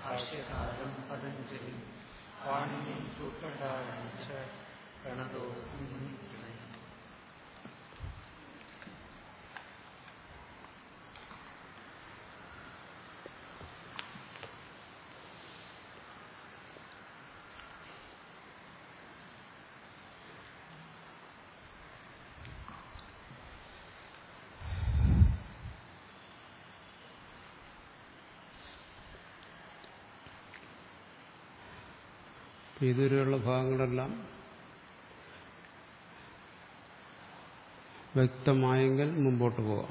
ഭാഷ്യകാരം പതഞ്ജലി പാണിനി സൂത്രകാരഞ്ച പ്രണതോസ്മി മുനിപ്രണയം ഇതുവരെയുള്ള ഭാഗങ്ങളെല്ലാം വ്യക്തമായെങ്കിൽ മുമ്പോട്ട് പോവാം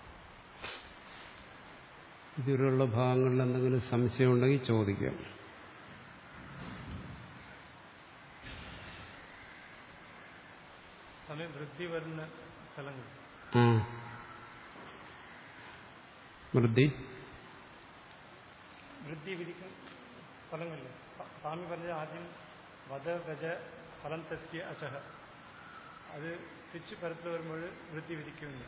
ഇതുവരെയുള്ള ഭാഗങ്ങളിൽ എന്തെങ്കിലും സംശയമുണ്ടെങ്കിൽ ചോദിക്കാം സമയം വൃദ്ധി വരുന്ന സ്ഥലങ്ങൾ ആ വൃദ്ധി വൃദ്ധി വിധിക്കുന്ന സ്ഥലങ്ങളിൽ സ്വാമി പറഞ്ഞത് ആദ്യം വധ ഗജ ഫലം തസ്യ അചഹ അത് സ്വിച്ച് പരത്തിൽ വരുമ്പോൾ വൃദ്ധി വിധിക്കുന്നു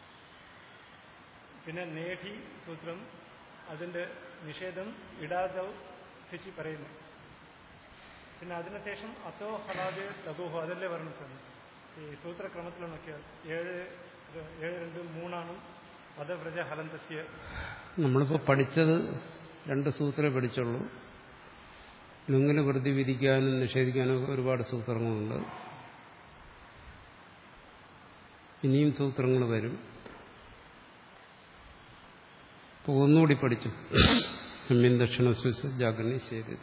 പിന്നെ നേഠി സൂത്രം അതിന്റെ നിഷേധം ഇടാതെ സ്വിച്ച് പറയുന്നു പിന്നെ അതിനുശേഷം അത്തോ ഹലാദ് ലഘുഹോ അതല്ലേ പറഞ്ഞു സ്വാമി ഈ സൂത്രക്രമത്തിൽ നോക്കിയാൽ ഏഴ് ഏഴ് രണ്ട് മൂന്നാണ് വധവ്രജ ഹലന്തസ്യ നമ്മളിപ്പോൾ പഠിച്ചത് രണ്ട് സൂത്രമേ പഠിച്ചുള്ളൂ ലുങ്ങിന് വൃത്തി വിധിക്കാനും നിഷേധിക്കാനും ഒക്കെ ഒരുപാട് സൂത്രങ്ങളുണ്ട് ഇനിയും സൂത്രങ്ങൾ വരും ഇപ്പോൾ ഒന്നുകൂടി പഠിച്ചു ഹമ്യൻ ദക്ഷിണ സ്വിസ് ജാഗ്രനി ശരിത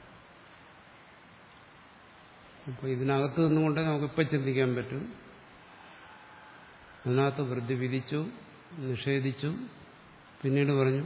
അപ്പോൾ ഇതിനകത്ത് നിന്നുകൊണ്ടേ നമുക്കിപ്പോൾ ചിന്തിക്കാൻ പറ്റും അതിനകത്ത് വൃദ്ധി വിധിച്ചു നിഷേധിച്ചു പിന്നീട് പറഞ്ഞു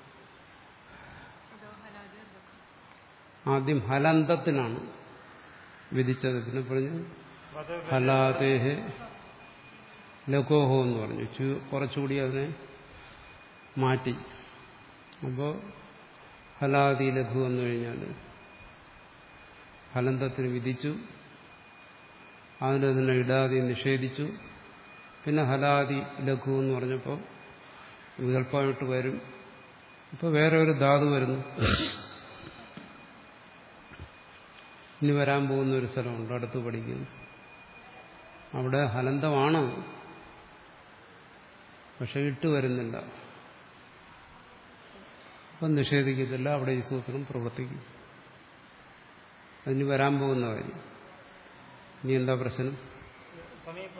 ആദ്യം ഹലന്തത്തിനാണ് വിധിച്ചത് പിന്നെ പറഞ്ഞു ഹലാദേഹെ ലഘോഹോ എന്ന് പറഞ്ഞു ചു- കുറച്ചുകൂടി അതിനെ മാറ്റി അപ്പോൾ ഹലാദി ലഘു വന്നു കഴിഞ്ഞാൽ ഹലന്തത്തിന് വിധിച്ചു അതിനെ തന്നെ ഇടാതി നിഷേധിച്ചു പിന്നെ ഹലാദി ലഘു എന്ന് പറഞ്ഞപ്പോൾ വികല്പമായിട്ട് വരും ഇപ്പോൾ വേറെ ഒരു ധാതു വരുന്നു ഇനി വരാൻ പോകുന്ന ഒരു സ്ഥലമുണ്ട് അടുത്ത് പഠിക്കുന്നു അവിടെ ഹലന്തമാണ് പക്ഷെ ഇട്ട് വരുന്നില്ല അപ്പം നിഷേധിക്കത്തില്ല അവിടെ ഈ സൂത്രം പ്രവർത്തിക്കും അതിന് വരാൻ പോകുന്ന കാര്യം ഇനി എന്താ പ്രശ്നം സമീപ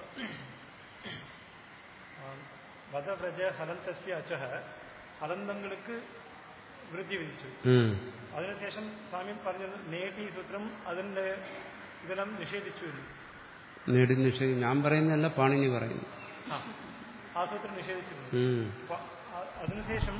വധവ്രജ ഹലന്തസ്യ അച്ചഹ ഹലന്തങ്ങൾക്ക് വൃദ്ധി വിധിച്ചു ഉം. അതിനുശേഷം സ്വാമി പറഞ്ഞത് നേട്ടി സൂത്രം അതിന്റെ ഇതെല്ലാം നിഷേധിച്ചു എന്ന്. നേടി നിഷേധി ഞാൻ പറയുന്നതല്ല പാണിനി പറയുന്നു ആ ആ സൂത്രം നിഷേധിച്ചിരുന്നു ഉം. അപ്പൊ അ- അതിനുശേഷം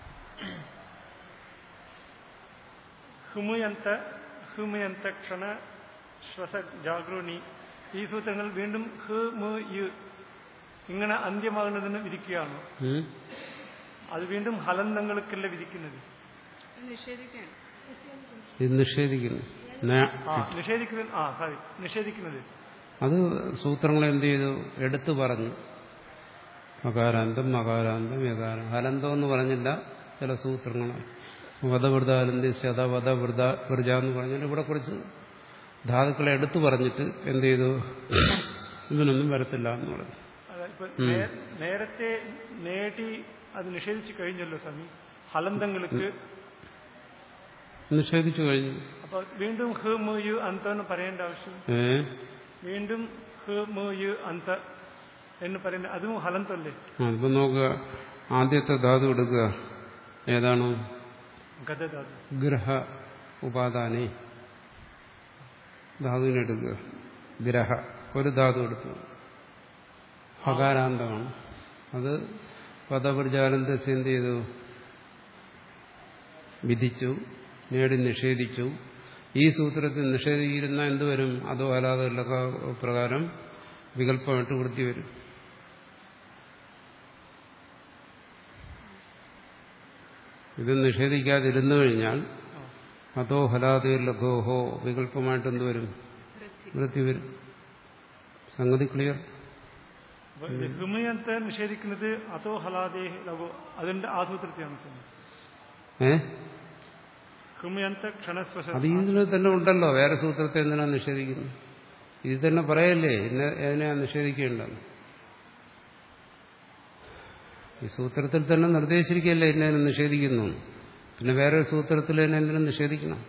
ഹുമയന്ത ഹുമയന്ത ക്ഷണ ശ്വസ ജാഗ്രൂണി ഈ സൂത്രങ്ങൾ വീണ്ടും ഹ് മു യു ഇങ്ങനെ അന്ത്യമാകുന്നതിന് വിധിക്കുകയാണ് ഉം. അത് വീണ്ടും ഹലന്തങ്ങൾക്കല്ല വിധിക്കുന്നത് നിഷേധിക്കുകയാണ് ഇത് നിഷേധിക്കുന്നു നേ- ആ നിഷേധിക്കുന്നത് ആ സോറി നിഷേധിക്കുന്നത് അത് സൂത്രങ്ങൾ എന്ത് ചെയ്തു എടുത്തു പറഞ്ഞു മകാരാന്തം മകാരാന്തം യകാരം ഹലന്തം എന്ന് പറഞ്ഞില്ല ചില സൂത്രങ്ങൾ വധവൃതാലന്തി ശത വധവൃത വൃജ എന്ന് പറഞ്ഞാൽ ഇവിടെ കുറച്ച് ധാതുക്കളെ എടുത്തു പറഞ്ഞിട്ട് എന്ത് ചെയ്തു ഇതിനൊന്നും വരത്തില്ല എന്ന് പറഞ്ഞു അതായത് ഇപ്പൊ നേ- നേരത്തെ നേടി അത് നിഷേധിച്ചു കഴിഞ്ഞല്ലോ സമി ഹലന്തങ്ങൾക്ക് നിഷേധിച്ചു കഴിഞ്ഞു അപ്പൊ വീണ്ടും ഹ് മു യു അന്ത എന്ന് പറയേണ്ട ആവശ്യം ഏ വീണ്ടും ഹ് മു യു അന്ത എന്ന് പറയുന്നത് അതും ഹലന്തല്ലേ അതിപ്പോ നോക്കുക ആദ്യത്തെ ധാതു എടുക്കുക ഏതാണ് ഗതധാതു ഗ്രഹ ഉപാദാനെ ധാതുവിനെടുക്കുക ഗ്രഹ ഒരു ധാതു എടുത്തു ഹകാരാന്തമാണ് അത് പദപ്രചാരന്തസ് എന്ത് ചെയ്തു വിധിച്ചു നേടി നിഷേധിച്ചു ഈ സൂത്രത്തിൽ നിഷേധിക്കുന്ന എന്തുവരും അതോ അല്ലാതെ പ്രകാരം വികല്പമായിട്ട് വൃത്തി വരും ഇത് നിഷേധിക്കാതിരുന്നു കഴിഞ്ഞാൽ അതോ ഹലാദേ ലഘോഹോ വികല്പമായിട്ട് എന്തുവരും വൃത്തി വരും സംഗതി ക്ലിയർ ഹൃമയത്തെ നിഷേധിക്കുന്നത് അതോ ഹലാദേ ലഘു അതിന്റെ ആ സൂത്രത്തെയാണ് സ്വാമി. ഏ ഹൃമയന്ത ക്ഷണസ്വശ അത് ഇതിൽ തന്നെ ഉണ്ടല്ലോ വേറെ സൂത്രത്തെ എന്തിനാ നിഷേധിക്കുന്നു ഇത് തന്നെ പറയല്ലേ ഇന്ന എതിനെയാ നിഷേധിക്കേണ്ടെന്ന് ഈ സൂത്രത്തിൽ തന്നെ നിർദ്ദേശിച്ചിരിക്കുകയല്ലേ എന്നെ നിഷേധിക്കുന്നു പിന്നെ വേറെ സൂത്രത്തിൽ എന്നെ എന്തിനും നിഷേധിക്കണം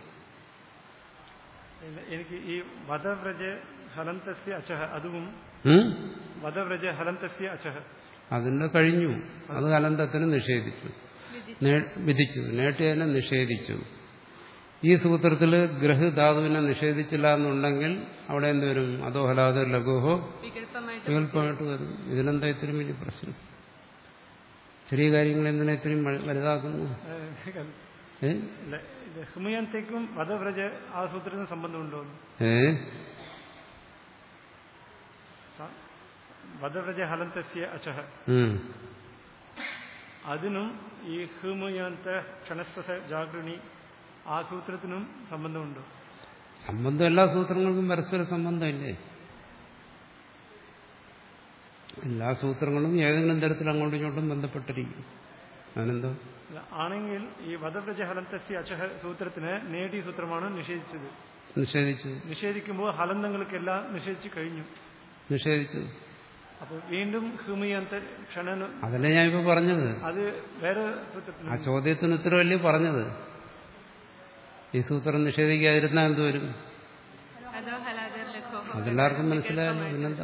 എനിക്ക് ഈ വധവ്രജ ഹലന്തസ്യ അച്ചഹ അതും ഉം? വധവ്രജ ഹലന്തസ്യ അച്ചഹ അതിന്റെ കഴിഞ്ഞു അത് കലന്തത്തിന് നിഷേധിച്ചു നേ- വിധിച്ചു നേട്ടിയതിനെ നിഷേധിച്ചു ഈ സൂത്രത്തിൽ ഗ്രഹധാതുവിനെ നിഷേധിച്ചില്ല എന്നുണ്ടെങ്കിൽ അവിടെ എന്ത് വരും അതോ ഹലാദോ ലഘുഹോ വികല്പമായിട്ട് വികല്പമായിട്ട് വരും ഇതിനെന്താ ഇത്രയും വലിയ പ്രശ്നം ചെറിയ കാര്യങ്ങൾ എന്തിനാ ഇത്രയും വലു- വലുതാക്കുന്നു ഏ ഇല്ല, ഇത് ഹൃമയന്തയ്ക്കും വധവ്രജ ആ സൂത്രത്തിന് സംബന്ധമുണ്ടോ ഏ വധവ്രജ ഹലന്തസ്യ അച്ചഹ ഉം. അതിനും ഈ ഹൃമയന്ത ക്ഷണസ്വസ ജാഗൃണി ആ സൂത്രത്തിനും സംബന്ധമുണ്ടോ സംബന്ധം എല്ലാ സൂത്രങ്ങൾക്കും പരസ്പര സംബന്ധമില്ലേ എല്ലാ സൂത്രങ്ങളും ഏതെങ്കിലും തരത്തിൽ അങ്ങോട്ടും ഇങ്ങോട്ടും ബന്ധപ്പെട്ടിരിക്കും അതിനെന്തോ അല്ല, ആണെങ്കിൽ ഈ വധവ്രജ ഹലന്തസ്യ അച്ചഹ സൂത്രത്തിന് നേടി സൂത്രമാണ് നിഷേധിച്ചത് നിഷേധിച്ചു നിഷേധിക്കുമ്പോൾ ഹലന്തങ്ങൾക്കെല്ലാം നിഷേധിച്ചു കഴിഞ്ഞു നിഷേധിച്ചു അപ്പൊ വീണ്ടും ഹൃമയന്ത ക്ഷണന് അതല്ലേ ഞാൻ ഇപ്പൊ പറഞ്ഞത് അത് വേറെ ആ സൂത്രത്തിന് ചോദ്യത്തിന് ഉത്തരവല്ലേ പറഞ്ഞത് ഈ സൂത്രം നിഷേധിക്കാതിരുന്നാൽ എന്ത് വരും അതോ ഹലാദർ ലഘോ അതെല്ലാവർക്കും മനസ്സിലായല്ലോ പിന്നെന്താ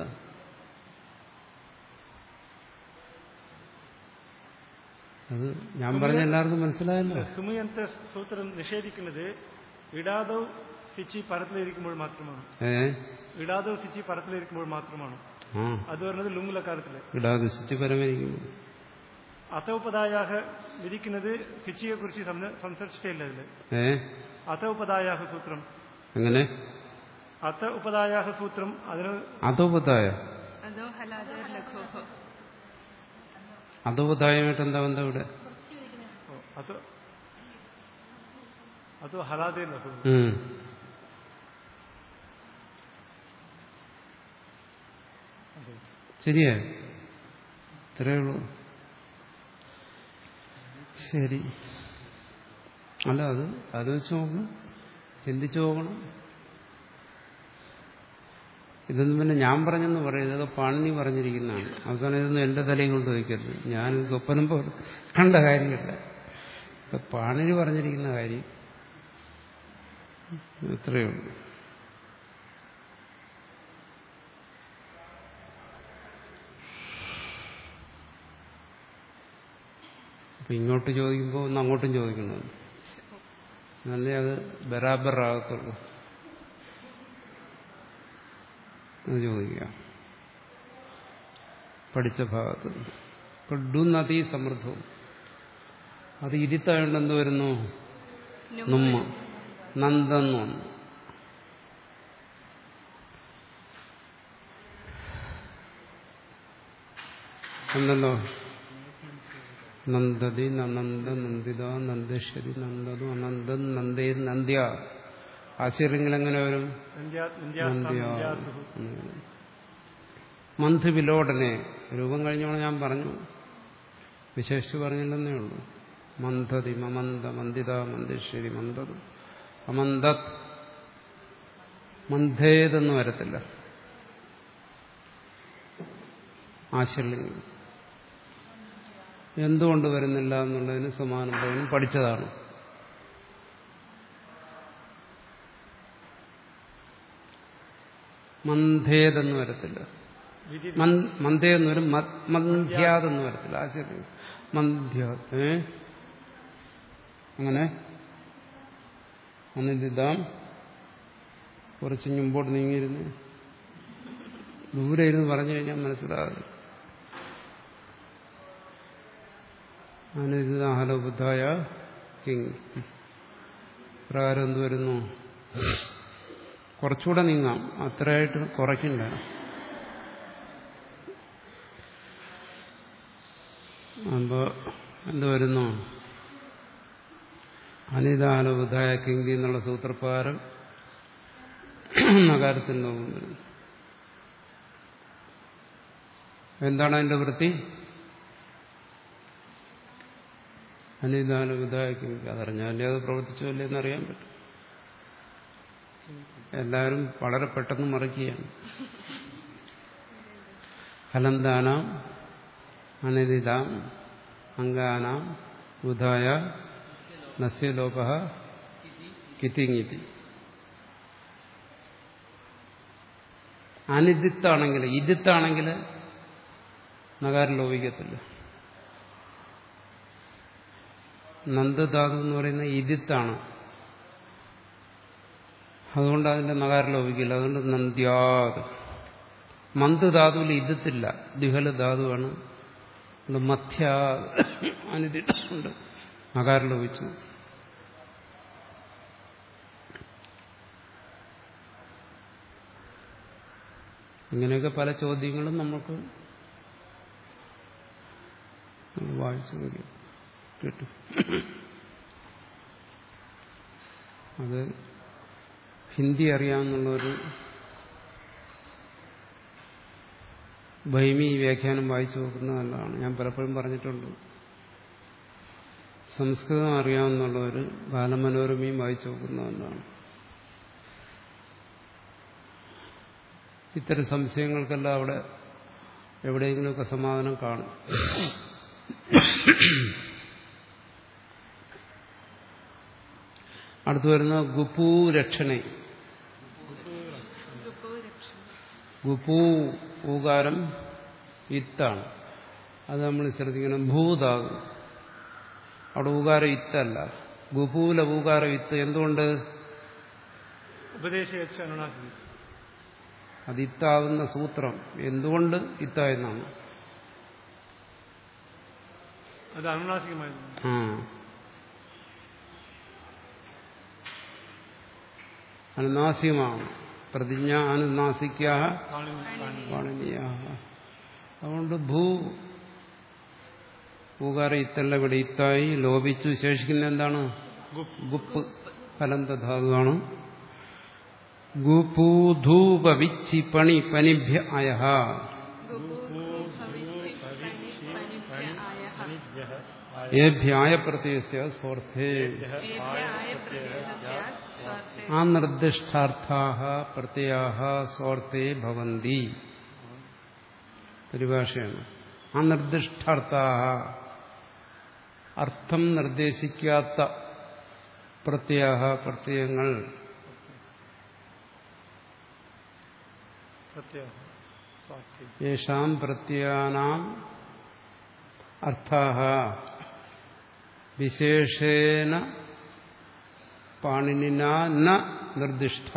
അത് ഞാൻ പറഞ്ഞ എല്ലാവർക്കും മനസ്സിലായല്ലോ ഹൃമയന്ത സൂത്രം നിഷേധിക്കുന്നത് ഇടാതോ സിച്ചി പരത്തിലിരിക്കുമ്പോൾ മാത്രമാണ് ഏ ഇടാതോ സിച്ചി പരത്തിലിരിക്കുമ്പോൾ മാത്രമാണ് ആ അത് പറയുന്നത് ലുങ്ലക്കാലത്തില് ഇടാദിശിച്ച് പരമരിക്കുന്നു അഥോപദായാഹ വിധിക്കുന്നത് സിച്ചിയെ കുറിച്ച് സംസാരിച്ചിട്ടേ ഇല്ല ഇതില് ഏ അഥോപദായാഹ സൂത്രം എങ്ങനെ അഥ ഉപദായാഹ സൂത്രം അതിന് അധോപതായ അതോ ഹലാദർ ലഘോ അധോപതായമായിട്ട് എന്താ ബന്ധം ഇവിടെ അത് അതോ ഹലാദേ ലഘു ഉം. ശരിയാ ഇത്രയേ ഉള്ളൂ ശരി അല്ല അത് ആലോചിച്ച് നോക്കണം ചിന്തിച്ചു നോക്കണം ഇതൊന്നും പിന്നെ ഞാൻ പറഞ്ഞെന്ന് പറയും ഇതൊക്കെ പാണിനി പറഞ്ഞിരിക്കുന്നതാണ് അവസാനം ഇതൊന്നും എന്റെ തലയും കൊണ്ട് വയ്ക്കരുത് ഞാൻ സ്വപ്നം പോലെ കണ്ട കാര്യമില്ല ഇതൊക്കെ പാണിനി പറഞ്ഞിരിക്കുന്ന കാര്യം ഇത്രയേ ഉള്ളൂ അപ്പൊ ഇങ്ങോട്ട് ചോദിക്കുമ്പോൾ ഒന്ന് അങ്ങോട്ടും ചോദിക്കണം എന്നാലേ അത് ബരാബർ ആകത്തുള്ളൂ അത് ചോദിക്കാം പഠിച്ച ഭാഗത്ത് ഇപ്പൊ ഡു നദീ സമൃദ്ധവും അത് ഇരുത്തായോണ്ട് എന്ത് വരുന്നു നുമ്മ നന്ദെന്ന് വന്നു എന്നല്ലോ നന്ദതി നന്ദ നന്ദിത നന്ദശ്വരി നന്ദതു അനന്തൻ നന്ദേ നന്ദ്യ ആശീർങ്ങൾ എങ്ങനെ വരും നന്ദ്യാ- നന്ദ്യാസ്താം നന്ദ്യ നന്ദ്യാസുഹു. മന്ത് വിലോടനെ രൂപം കഴിഞ്ഞോളം ഞാൻ പറഞ്ഞു വിശേഷിച്ച് പറഞ്ഞില്ലെന്നേ ഉള്ളൂ മന്ദതി മമന്ദ മന്ദിത മന്ദേശ്വരി മന്ദത് അമന്തത് മന്ദേതെന്ന് വരത്തില്ല ആശല്യങ്ങൾ എന്തുകൊണ്ട് വരുന്നില്ല എന്നുള്ളതിന് സമാനം പറയുന്നു പഠിച്ചതാണ് മന്ദേതെന്ന് വരത്തില്ല വിധി മന്- മന്ദേന്ന് വരും മ- മന്ധ്യാതെന്ന് വരത്തില്ല ആശയം മന്ധ്യ ഏ അങ്ങനെ അനിന്ദിതാം കുറച്ച് മുമ്പോട്ട് നീങ്ങിയിരുന്നു ദൂരെ ഇരുന്ന് പറഞ്ഞു കഴിഞ്ഞാൽ മനസ്സിലാകും അനിന്ദിതാഹലോബുദ്ധായ കിങ് പ്രകാരം എന്ത് വരുന്നു കുറച്ചുകൂടെ നീങ്ങാം അത്രയായിട്ട് കുറയ്ക്കണ്ട അപ്പോ എന്ത് വരുന്നു അനിതാനുബുദ്ധായ കിങ്കി എന്നുള്ള സൂത്രപ്രകാരം നഗരത്തിൽ ലോകം വരുന്നു എന്താണ് അതിന്റെ വൃത്തി അനിതാന വിധായക്കും അതറിഞ്ഞാലേ അത് പ്രവർത്തിച്ചല്ലേ എന്നറിയാൻ പറ്റും എല്ലാവരും വളരെ പെട്ടെന്ന് മറിക്കുകയാണ് ഫലന്താനാം അനിതിതാം അംഗാനാം ബുധായ നസ്യലോപ കിത്തിങ്ങിത്തി അനിതിത്താണെങ്കിൽ ഇതിത്താണെങ്കിൽ നഗാരം ലോപിക്കത്തില്ല നന്ദധാതു എന്ന് പറയുന്ന ഇതിത്താണ് അതുകൊണ്ട് അതിന്റെ നഗാരം ലോപിക്കില്ല അതുകൊണ്ട് നന്ദ്യാത് മന്ത് ധാതുവിൽ ഇതിത്തില്ല ദ്വിഹല ധാതുവാണ് അതുകൊണ്ട് മധ്യ അനിതിട്ടുണ്ട് നഗാരം ലോപിച്ചു ഇങ്ങനെയൊക്കെ പല ചോദ്യങ്ങളും നമുക്ക് വായിച്ചു നോക്കി കിട്ടും അത് ഹിന്ദി അറിയാമെന്നുള്ളൊരു ഭൈമി വ്യാഖ്യാനം വായിച്ചു നോക്കുന്നത് നല്ലതാണ് ഞാൻ പലപ്പോഴും പറഞ്ഞിട്ടുണ്ട് സംസ്കൃതം അറിയാമെന്നുള്ളൊരു ബാലമനോരമയും വായിച്ചു നോക്കുന്നത് നല്ലതാണ് ഇത്തരം സംശയങ്ങൾക്കെല്ലാം അവിടെ എവിടെയെങ്കിലുമൊക്കെ സമാധാനം കാണും അടുത്തു വരുന്ന ഗുപൂ രക്ഷണേ ഗുപൂ ഊകാരം ഇത്താണ് അത് നമ്മൾ ശ്രദ്ധിക്കണം ഭൂതാകും അവിടെ ഊകാരം ഇത്തല്ല ഗുപൂല ഊകാരം ഇത്ത് എന്തുകൊണ്ട് ഉപദേശിച്ച അനുനാസിക അത് ഇത്താവുന്ന സൂത്രം എന്തുകൊണ്ട് ഇത്ത എന്നാണ് അത് അനുനാസികമായിരുന്നു ആ അനുനാസികമാണ് പ്രതിജ്ഞ അനുനാസിക്കാ പാണിനീയ അതുകൊണ്ട് ഭൂ ഭൂകാര ഇത്തല്ല ഇവിടെ ഇത്തായി ലോപിച്ചു ശേഷിക്കുന്ന എന്താണ് ഗുപ്പ് ഫലന്തധാതുവാണ് ഗുപൂധൂപവിച്ചി പണി പനിഭ്യ അയ ഏഭ്യായ പ്രത്യയസ്യ സ്വാർത്ഥേ ആ നിർദ്ദിഷ്ടാർത്ഥാ പ്രത്യയാ സ്വാർത്ഥേ ഭവന്തി പരിഭാഷയാണ് ആ നിർദ്ദിഷ്ടാർത്ഥാ അർത്ഥം നിർദ്ദേശിക്കാത്ത പ്രത്യയ പ്രത്യയങ്ങൾ പ്രത്യേക സ്വാസ്ഥ്യം യേഷാം പ്രത്യയാനാം അർത്ഥാ വിശേഷേന പാണിനിന ന നിർദ്ദിഷ്ട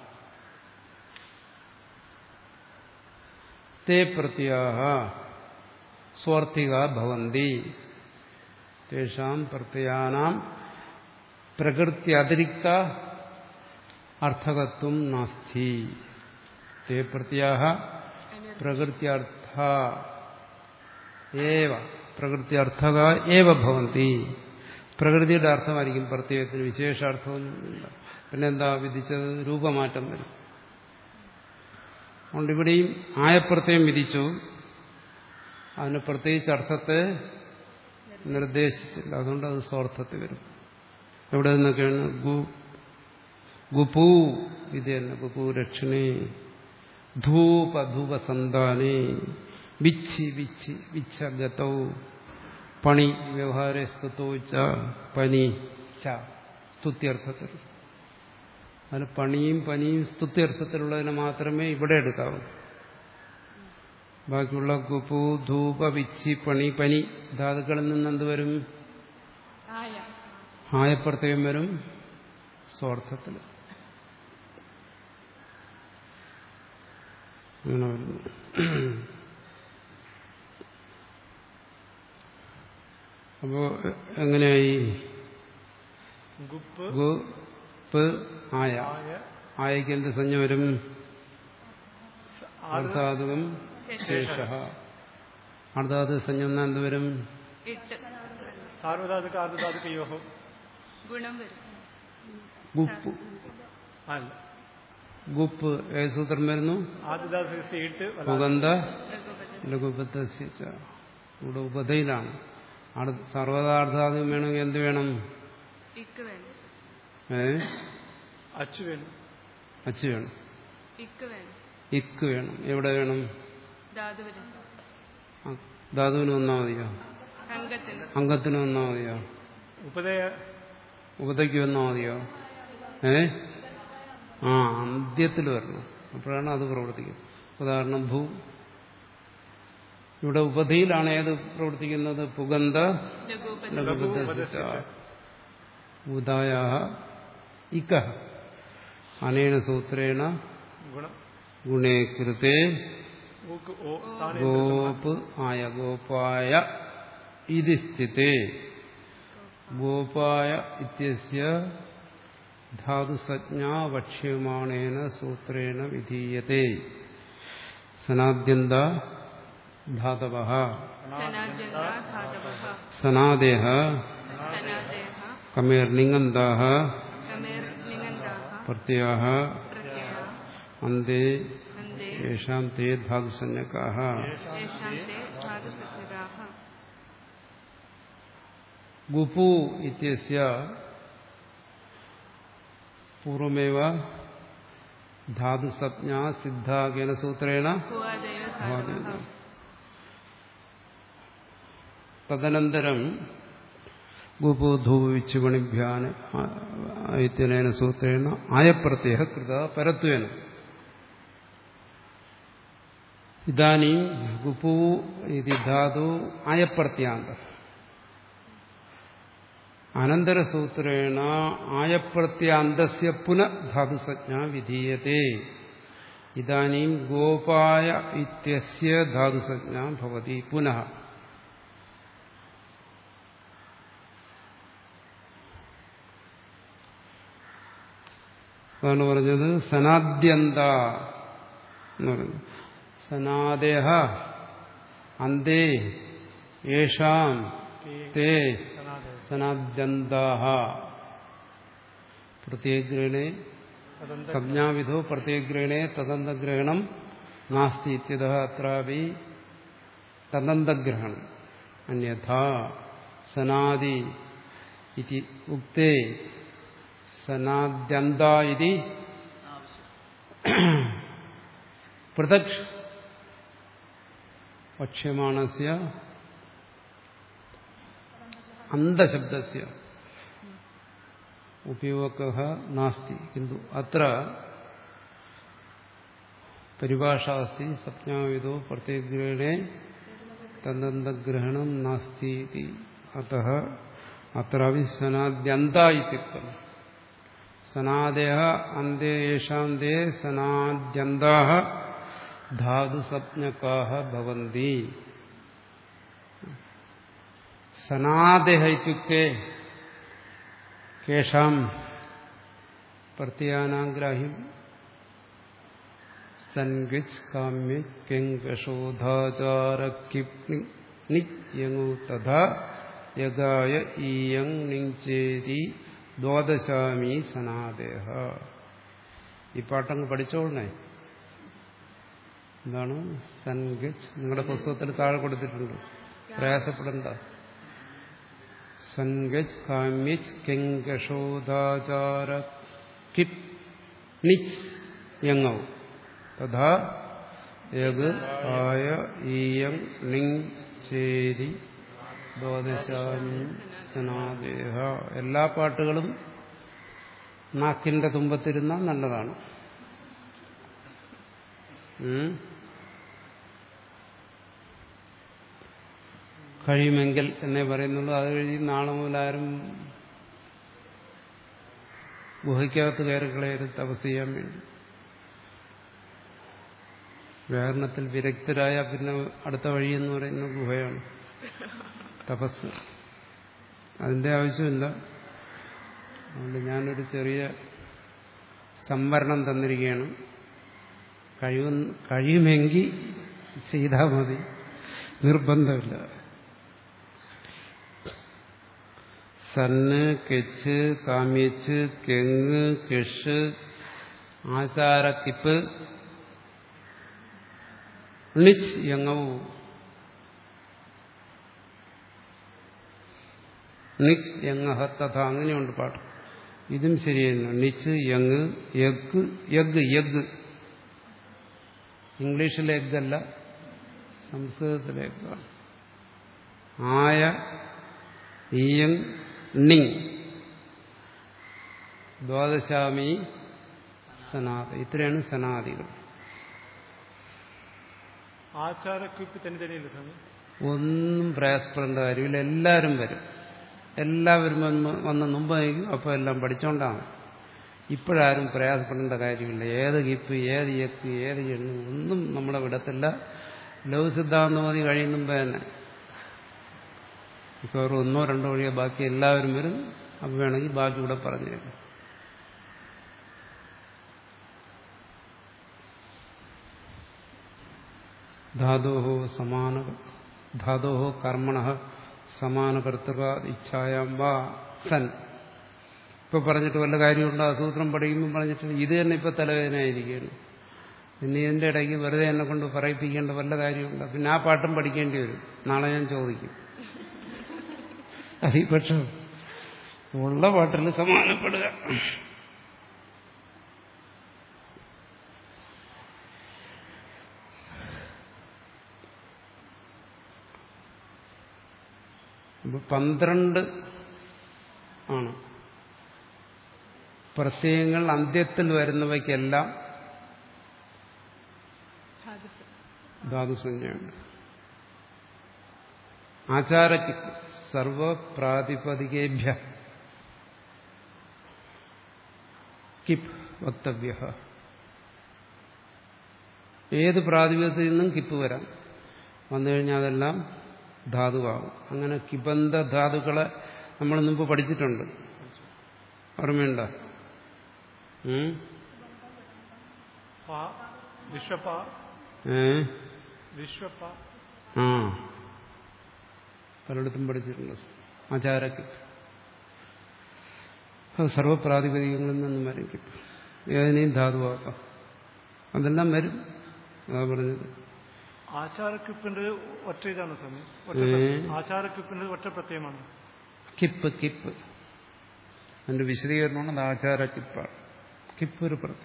തേ പ്രത്യാ സ്വാർത്ഥിക ഭവന്തി തേഷാം പ്രത്യയാനാം പ്രകൃത്യതിരിക്ത അർത്ഥകത്വം നാസ്തി തേ പ്രത്യാ പ്രകൃത്യർത്ഥ ഏവ പ്രകൃത്യർത്ഥക ഏവ ഭവന്തി പ്രകൃതിയുടെ അർത്ഥമായിരിക്കും പ്രത്യയത്തിന് വിശേഷാർത്ഥമൊന്നുമില്ല പിന്നെന്താ വിധിച്ചത് രൂപമാറ്റം വരും അതുകൊണ്ട് ഇവിടെയും ആയപ്രത്യയം വിധിച്ചു അതിന് പ്രത്യേകിച്ച് അർത്ഥത്തെ നിർദ്ദേശിച്ചില്ല അതുകൊണ്ട് അത് സ്വാർത്ഥത്തിൽ വരും എവിടെ നിന്നൊക്കെയാണ് ഗു ഗുപൂ ഇത് തന്നെ ഗുപൂ രക്ഷണേ ധൂപ ധൂപസന്താനേ വിച്ചി വിച്ചി വിച്ഛ ഗതൗ പണി വ്യവഹാരെ സ്തുതോ ച പനി ച സ്തുത്യർത്ഥത്തിൽ അതിന് പണിയും പനിയും സ്തുത്യർത്ഥത്തിലുള്ളതിനെ മാത്രമേ ഇവിടെ എടുക്കാവൂ ബാക്കിയുള്ള കുപു ധൂപ വിച്ചി പണി പനി ധാതുക്കളിൽ നിന്ന് എന്ത് വരും ആയ ആയപ്രത്യം വരും സ്വാർത്ഥത്തിൽ അങ്ങനെ വരുന്നു അപ്പോ എങ്ങനെയായി ഗുപ്പ് ഗു പ് ആയ ആയ ആയക്ക് എന്ത് സഞ്ജ വരും ആറ് അർത്ഥാതുകം ശേഷ അർത്ഥാത് സഞ്ജ വന്നാൽ എന്ത് വരും ഇട്ട് സാർവധാതുക ആർദ്ധാതുകയോഹോ ഗുണം വരും ഗുപ്പ് അല്ല ഗുപ്പ് ഏത് സൂത്രം വരുന്നു ആർദ്ധാതുക ഇട്ട് വല- സുഗന്ധ ലഘുപദം ലഘുപദ്ധ ഇവിടെ ഉപതയിലാണ് അടുത്ത സർവതാർത്ഥാദ്യം വേണമെങ്കിൽ എന്ത് വേണം ഇക്ക് വേണം ഏ അച്ചു വേണം അച്ച് വേണം ഇക്ക് വേണം ഇക്ക് വേണം എവിടെ വേണം ധാതുവിന് ആ, ധാതുവിന് വന്നാൽ മതിയോ അംഗത്തിന് അംഗത്തിന് വന്നാൽ മതിയോ ഉപദയ ഉപതയ്ക്ക് വന്നാൽ മതിയോ ഏ ആ അന്ത്യത്തിൽ വരണം അപ്പോഴാണ് അത് പ്രവർത്തിക്കുന്നത് ഉദാഹരണം ഭൂ ഇവിടെ ഉപധിയിലാണ് ഏത് പ്രവർത്തിക്കുന്നത് പുഗന്ധ ലഘൂപതി ലഘുബദ്ധ ഉദായ ഇക്ക അനേന സൂത്രേണ ഗുണം ഗുണേ കൃതേ ഊക്ക് ഓ സ്ഥാനേ ഗോപ് ആയ ഗോപായ ഇതി സ്ഥിതേ ഗോപായ ഇത്യസ്യ ധാതുസജ്ഞാ വക്ഷ്യമാണേന സൂത്രേണ വിധീയത്തെ സനാദ്യന്ത ധാതവ സനാദ്യന്ത ധാതവഃ സനാദേഹ സനാദേഹ കമേർനിങ്ങന്താ കമേർ നിങ്ങന്താഹ പ്രത്യയ പ്രത്യയ അന്തേ അന്തേ യേഷാം തേ ധാതുസഞ്ജകാ യേഷാം തേ ധാതുസജ്ഞകാഃ ഗുപു ഇത്യസ്യ പൂർവമേവ ധാതുസജ്ഞാ സിദ്ധാകേന സൂത്രേണ ഭുവാദയോ ധാതവഃ തദനന്തരം ഗുപു ധൂവിച്ചുപണിഭ്യാൻ ഇത്യനേന സൂത്രേണ ആയപ്രത്യ കൃത പരത്വേന ഇതാനും ഗുപു ഇതി ധാതു ആയപ്രത്യാന്ത അനന്തരസൂത്രേണ ആയപ്രത്യാന്തസ്യ പുനഃ ധാതുസജ്ഞ വിധീയത്തെ ഇതാനും ഗോപായ ഇത്യസ്യ ധാതുസജ്ഞ ഭവതി പുനഃ അതാണ് പറഞ്ഞത് സനാദ്യന്ത എന്ന് പറയുന്നത് സനാദേഹ അന്തേ യേഷാം തേ സനാദയ സനാദ്യന്താഹ പ്രത്യേഗ്രഹണേ തദന്ത സംജ്ഞാവിധോ പ്രത്യേഗ്രഹണേ തദന്തഗ്രഹണം നാസ്തി ഇത്യത അത്രാപി തദന്തഗ്രഹണം അന്യഥാ സനാദി ഇതി ഉക്തേ സനാദ്യന്ത ഇതി പൃഥക് വക്ഷ്യമാണസ്യ അന്തശബ്ദസ്യ ഉപയോഗ നാസ്തി കിന്തു അത്ര പരിഭാഷ അസ്തി സപ്ഞാവിധോ പ്രത്യേഗ്രഹണേ തദന്തഗ്രഹണം നാസ്തി ഇതി അतः അത്രാപി സനാദ്യന്ത ഇത്യുക്തം സനാദേഹ അന്തേ യേഷാം ദേ സനാദ്യന്താഹ ധാതുസപ്ഞകാഹ ഭവന്തി സനാദേഹ ഇത്യുക്തെ കേഷാം പ്രത്യാനാഗ്രാഹ്യം സൻഗച്ച് കാമ്യ കെങ്കശോധാചാരക്കിപ്നിയങ്ങു തഥാ യഗായ ഈയങ് നിഞ്ചേരി ദ്വാദശാമി സനാദേഹ ഈ പാട്ടങ്ങ് പഠിച്ചോളണേ എന്താണ് സൻഗച്ച് നിങ്ങളുടെ പുസ്തകത്തിൽ താഴെ കൊടുത്തിട്ടുണ്ട് പ്രയാസപ്പെടണ്ട സൻഗച്ച് കാമ്യച്ച് കെങ്കശോധാചാര കിപ് നിച്ച് യങ്ങൗ തഥാ യഗ് ആയ ഈയം ണിങ് ചേരി ദ്വാദശാമി സനാദേഹ എല്ലാ പാട്ടുകളും നാക്കിന്റെ തുമ്പത്തിരുന്നാൽ നല്ലതാണ് ഉം. കഴിയുമെങ്കിൽ എന്നേ പറയുന്നുള്ളൂ അത് കഴിഞ്ഞ് നാളെ മുതലാരും ഗുഹയ്ക്കകത്ത് കയറി കളയരുത് തപസ് ചെയ്യാൻ വേണ്ടി വ്യാകരണത്തിൽ വിരക്തരായ പിന്നെ അടുത്ത വഴി എന്ന് പറയുന്ന ഗുഹയാണ് തപസ് അതിന്റെ ആവശ്യമില്ല അതുകൊണ്ട് ഞാനൊരു ചെറിയ സംവരണം തന്നിരിക്കുകയാണ് കഴിവ കഴിയുമെങ്കിൽ ചെയ്താൽ മതി നിർബന്ധമില്ല സന്ന് കെച്ച് കാമ്യച്ച് കെങ്ങ് കെഷ് ആചാരക്കിപ്പ് ണിച്ച് യങ്ങവും നിച്ച് യങ് ഹ തഥ അങ്ങനെയുണ്ട് പാട്ട് ഇതും ശരിയായിരുന്നു നിച്ച് യങ് യഗ് യഗ് യഗ് ഇംഗ്ലീഷിലെ എഗ് അല്ല സംസ്കൃതത്തിലെ എഗ്ഗാണ് ആയ ഈയങ് ണിങ് ദ്വാദശാമി സനാഥ ഇത്രയാണ് സനാദികൾ ആചാരക്കുറിപ്പ് തന്നെ തന്നെയില്ല സ്വാമി ഒന്നും പ്രയാസപ്പെടേണ്ട കാര്യമില്ല എല്ലാവരും വരും എല്ലാവരും വന്ന് വന്ന് മുമ്പ് നയിക്കും അപ്പോൾ എല്ലാം പഠിച്ചോണ്ടാണ് ഇപ്പോഴാരും പ്രയാസപ്പെടേണ്ട കാര്യമില്ല ഏത് കിപ്പ് ഏത് യക്ക് ഏത് എണ്ണു ഒന്നും നമ്മളെ വിടത്തില്ല ലവ് സിദ്ധാന്തമതി കഴിയുന്നുമ്പോ തന്നെ ഇപ്പോൾ ഒരു ഒന്നോ രണ്ടോ വഴിയോ ബാക്കി എല്ലാവരും വരും അപ്പോൾ വേണമെങ്കിൽ ബാക്കി ഇവിടെ പറഞ്ഞു തരും ധാതോ സമാന ധാതോ കർമ്മണ സമാനകർത്തൃക ഇച്ഛായാം വാ സൻ ഇപ്പൊ പറഞ്ഞിട്ട് വല്ല കാര്യമുണ്ടോ ആ സൂത്രം പഠിക്കുമ്പോൾ പറഞ്ഞിട്ട് ഇത് തന്നെ ഇപ്പൊ തലവേദനയായിരിക്കുകയാണ് പിന്നെ ഇതിന്റെ ഇടയ്ക്ക് വെറുതെ എന്നെ കൊണ്ട് പറയിപ്പിക്കേണ്ട വല്ല കാര്യമുണ്ടോ പിന്നെ ആ പാട്ടും പഠിക്കേണ്ടി വരും നാളെ ഞാൻ ചോദിക്കും അതിപക്ഷം ഉള്ള പാട്ടിൽ സമാനപ്പെടുക അപ്പൊ പന്ത്രണ്ട് ആണ് പ്രത്യയങ്ങൾ അന്ത്യത്തിൽ വരുന്നവയ്ക്കെല്ലാം ധാതുസഞ്ജയുണ്ട് ആചാരക്ക് സർവപ്രാതിപതികേഭ്യ കിപ് വക്തവ്യ ഏത് പ്രാതിപതികത്തിൽ നിന്നും കിപ്പ് വരാം വന്നു കഴിഞ്ഞാൽ അതെല്ലാം ധാതുവാകും അങ്ങനെ കിബന്ധ ധാതുക്കളെ നമ്മൾ മുമ്പ് പഠിച്ചിട്ടുണ്ട് ഓർമ്മയുണ്ടോ ഉം? പ വിശ്വപ്പ ഏ വിശ്വപ്പ ആ പലയിടത്തും പഠിച്ചിട്ടുണ്ട് ആചാരക്ക് അത് സർവപ്രാതിപതികങ്ങളിൽ നിന്നും വരും കിട്ടും ഏതിനെയും ധാതുവാക്കാം അതെല്ലാം വരും അതാ പറഞ്ഞത് ആചാരക്കുപ്പിന്റെ ഒറ്റ ഇതാണ് സ്വാമി ഒറ്റ ഏ? പ്രത്യയം. ആചാരക്കുപ്പിന്റെ ഒറ്റ പ്രത്യയമാണ് കിപ്പ് കിപ്പ് അതിന്റെ വിശദീകരണമാണ് അത് ആചാര കിപ്പാണ് കിപ്പ് ഒരു പ്രത്യേകം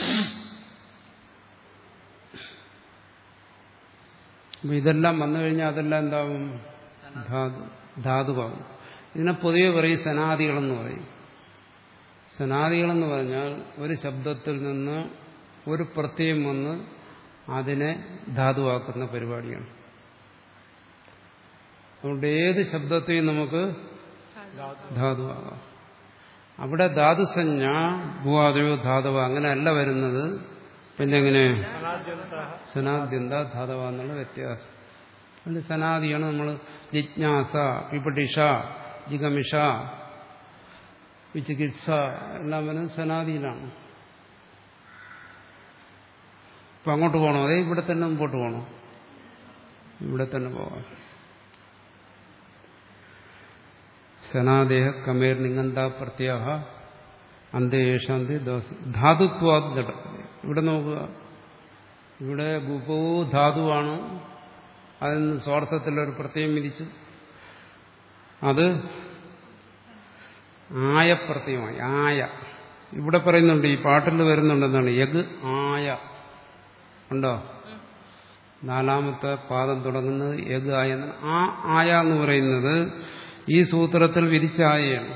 അപ്പൊ ഇതെല്ലാം വന്നു കഴിഞ്ഞാൽ അതെല്ലാം എന്താവും ധാതു ധാതുവാകും ഇതിനെ പൊതുവെ പറയും സനാദികളെന്ന് പറയും സനാദികളെന്ന് പറഞ്ഞാൽ ഒരു ശബ്ദത്തിൽ നിന്ന് ഒരു പ്രത്യയം വന്ന് അതിനെ ധാതുവാക്കുന്ന പരിപാടിയാണ് അതുകൊണ്ട് ഏത് ശബ്ദത്തെയും നമുക്ക് ധാതുവാകാം അവിടെ ധാതുസഞ്ജ ഭൂവാദയോ ധാതുവ അങ്ങനെയല്ല വരുന്നത് പിന്നെ എങ്ങനെ അനാദ്യന്ത സനാദ്യന്ത ധാതവ എന്നുള്ള വ്യത്യാസം അതിൽ സനാദിയാണ് നമ്മൾ ജിജ്ഞാസ വിപടിഷ ജിഗമിഷ വിചികിത്സ എല്ലാം വരുന്നത് സനാദിയിലാണ് ഇപ്പൊ അങ്ങോട്ട് പോകണോ അതേ ഇവിടെ തന്നെ മുമ്പോട്ട് പോകണോ ഇവിടെ തന്നെ പോകാം സനാദേഹ കമേർ നിങ്ങന്ത പ്രത്യാഹ അന്തേഷാന്തി ധാതുത്വാദ് നടക്കുന്നത് ഇവിടെ നോക്കുക ഇവിടെ ഗുപോ ധാതുവാണ് അതിൽ നിന്ന് സ്വാർത്ഥത്തിലൊരു പ്രത്യയം വിധിച്ചു അത് ആയ പ്രത്യയമായി ആയ ഇവിടെ പറയുന്നുണ്ട് ഈ പാട്ടിൽ വരുന്നുണ്ടെന്നാണ് യഗ് ആയ ഉണ്ടോ നാലാമത്തെ പാദം തുടങ്ങുന്നത് യഗ് ആയ എന്നാണ്. ആ ആയ എന്ന് പറയുന്നത് ഈ സൂത്രത്തിൽ വിധിച്ച ആയയാണ്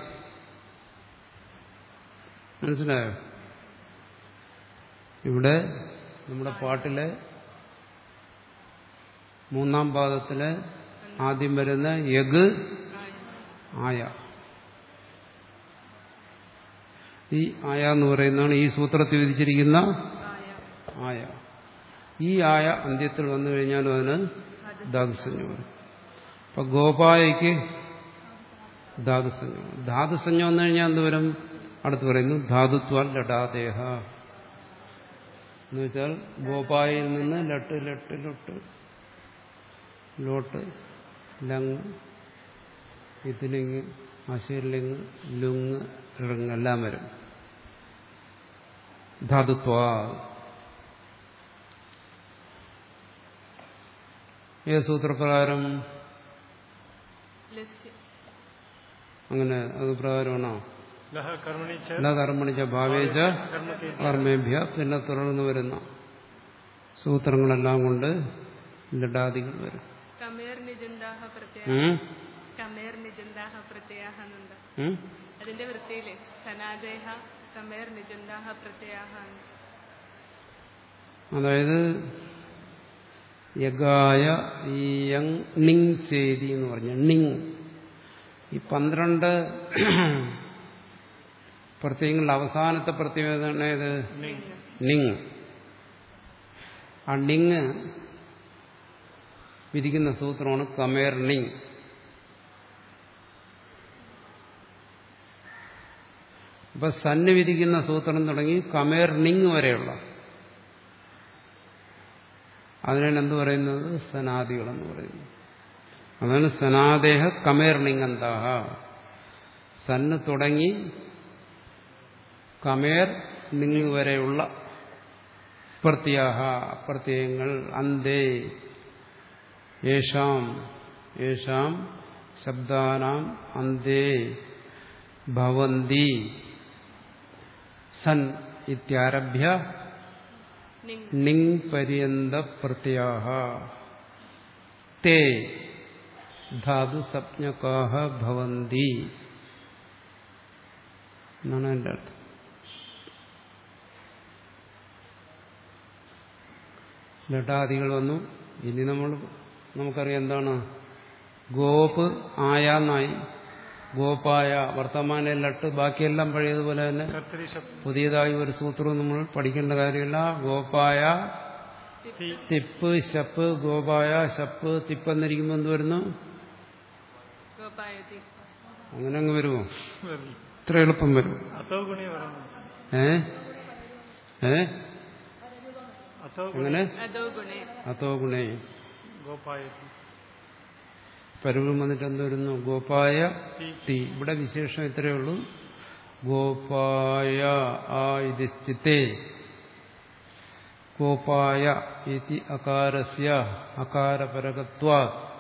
മനസ്സിലായോ ഇവിടെ നമ്മുടെ പാട്ടിലെ മൂന്നാം പാദത്തിലെ ആദ്യം വരുന്ന യഗ് ആയ ഈ ആയ എന്ന് പറയുന്നതാണ് ഈ സൂത്രത്തിൽ വിധിച്ചിരിക്കുന്ന ആയ ഈ ആയ അന്ത്യത്തിൽ വന്നു കഴിഞ്ഞാലും അതിന് ധാതുസഞ്ജമാണ് അപ്പൊ ഗോപായയ്ക്ക് ധാതുസഞ്ജം ധാതുസഞ്ജം വന്നു കഴിഞ്ഞാൽ എന്ത് വരും അടുത്ത് പറയുന്നു ധാതുത്വ ലഡാദേഹ എന്ന് വെച്ചാൽ ഗോപായിൽ നിന്ന് ലട്ട് ലട്ട് ലൊട്ട് ലോട്ട് ലങ് ഇതിലിങ് അശലിങ് ലുങ് ഇറങ് എല്ലാം വരും ധാതുത്വ ഏത് സൂത്രപ്രകാരം ലസ്യ അങ്ങനെ അത് പ്രകാരമാണോ ലഹ കർമ്മണി ച എല്ലാ കർമ്മണിച്ച ഭാവേച്ച കർമ്മത്തെ കർമ്മേഭ്യ പിന്നെ തുടർന്ന് വരുന്ന സൂത്രങ്ങളെല്ലാം കൊണ്ട് ലഡാദികൾ വരും കമേർ നിജന്താഹ പ്രത്യയ ഉം? കമേർ നിജന്താഹ പ്രത്യയാഹ എന്നുണ്ട് ഉം? അതിന്റെ വൃത്തിയില് സനാദേഹ കമേർ നിജന്താഹ പ്രത്യയാഹ എന്ന്. അതായത് യഗായ ഈ യങ് നിങ് ചേതി എന്ന് പറഞ്ഞ നിങ് ഈ പന്ത്രണ്ട് പ്രത്യയങ്ങളുടെ അവസാനത്തെ പ്രത്യയം ഏതാണ് ഏത് നിങ് ആ നിങ് വിധിക്കുന്ന സൂത്രമാണ് കമേർ നിങ് അപ്പൊ സന്ന് വിധിക്കുന്ന സൂത്രം തുടങ്ങി കമേർ നിങ് വരെയുള്ള അതിനാണ് എന്ത് പറയുന്നത് സനാദികളെന്ന് പറയുന്നത് അതാണ് സനാദേഹ കമേർ നിങ്ങന്താഹ സന്ന് തുടങ്ങി കമേർ നിങ് വരെയുള്ള പ്രത്യാഹ പ്രത്യയങ്ങൾ അന്തേ യേഷാം യേഷാം ശബ്ദാനാം അന്തേ ഭവന്തി സൻ ഇത്യാരഭ്യ നിങ് നിങ് പര്യന്ത പ്രത്യാഹ തേ ധാതു സപ്ഞകാഹ ഭവന്തി എന്നാണ് എൻ്റെ അർത്ഥം ലട്ടാദികൾ വന്നു ഇനി നമ്മൾ നമുക്കറിയാം എന്താണ് ഗോപ് ആയാന്നായി ഗോപായ വർത്തമാന ലട്ട് ബാക്കിയെല്ലാം പഴയതുപോലെ തന്നെ കർത്തരി ശബ്ദം പുതിയതായി ഒരു സൂത്രവും നമ്മൾ പഠിക്കേണ്ട കാര്യമില്ല ഗോപായ തി തിപ്പ് ശപ്പ് ഗോപായ ശപ്പ് തിപ്പ് എന്നിരിക്കുമ്പോൾ എന്ത് വരുന്നു ഗോപായതി അങ്ങനെ അങ്ങ് വരുമോ വരും. ഇത്ര എളുപ്പം വരും അതോ ഗുണി പറയുന്നു ഏ ഏ അതോ അങ്ങനെ അതോ ഗുണേ അതോ ഗുണേ ഗോപായത്തി പരുവം വന്നിട്ട് എന്ത് വരുന്നു ഗോപായ തി തി ഇവിടെ വിശേഷം ഇത്രയേ ഉള്ളൂ ഗോപായ ആ ഇത് ചിത്തേ ഗോപായ ഇതി അകാരസ്യ അകാരപരകത്വാ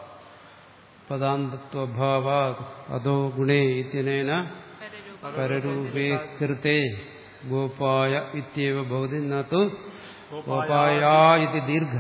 പദാന്തത്വഭാവാ അതോ ഗുണേ ഇത്യനേന പരരൂപ പരരൂപേ കൃത്തെ ഗോപായ ഇത്യവ ഭവതി നു ഗോപായ ഇതി ദീർഘ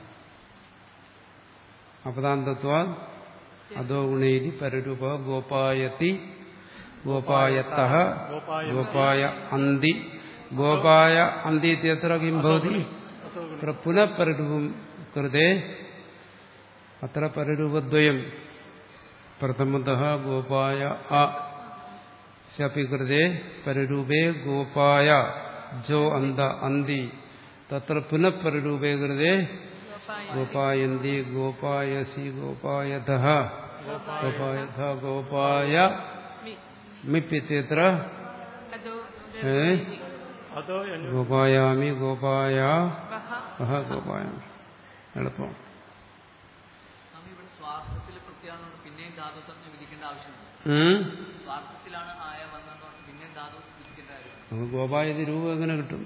അപദാന്തത്വാ അതോ ഗുണേതി പരരൂപ ഗോപായതി ഗോപായത്ത ഗോപായ അന്തി ഗോപായ അന്തി ഇത്യത്ര കിം ഭവതി അതോ ഗുണി അത്ര പുനഃ പരരൂപം കൃതേ അത്ര പരരൂപദ്വയം പ്രഥമത ഗോപായ അ ശപി കൃതേ പരരൂപേ ഗോപായ ജോ അന്ത അന്തി തത്ര പുനഃ പരരൂപേ കൃതേ ഗോപായ ഗോപായന്തി ഗോപായസി ഗോപായധ ഗോപായധ ഗോപായ മി മിപ്പിത്യത്ര അതോ ഏ അതോ യനു ഗോപായാമി ഗോപായ വഹ അഹ ഗോപായാമി എളുപ്പം സ്വാമി ഇവിടെ സ്വാർത്ഥത്തിൽ പ്രത്യാണെന്ന് പിന്നെയും ധാതു സംജ്ഞ വിധിക്കേണ്ട ആവശ്യമുണ്ട് ഉം? സ്വാർത്ഥത്തിലാണ് ആയ വന്നതെന്ന് പറഞ്ഞ് പിന്നെയും ധാതു വിധിക്കേണ്ട കാര്യം നമുക്ക് ഗോപായതി രൂപ എങ്ങനെ കിട്ടും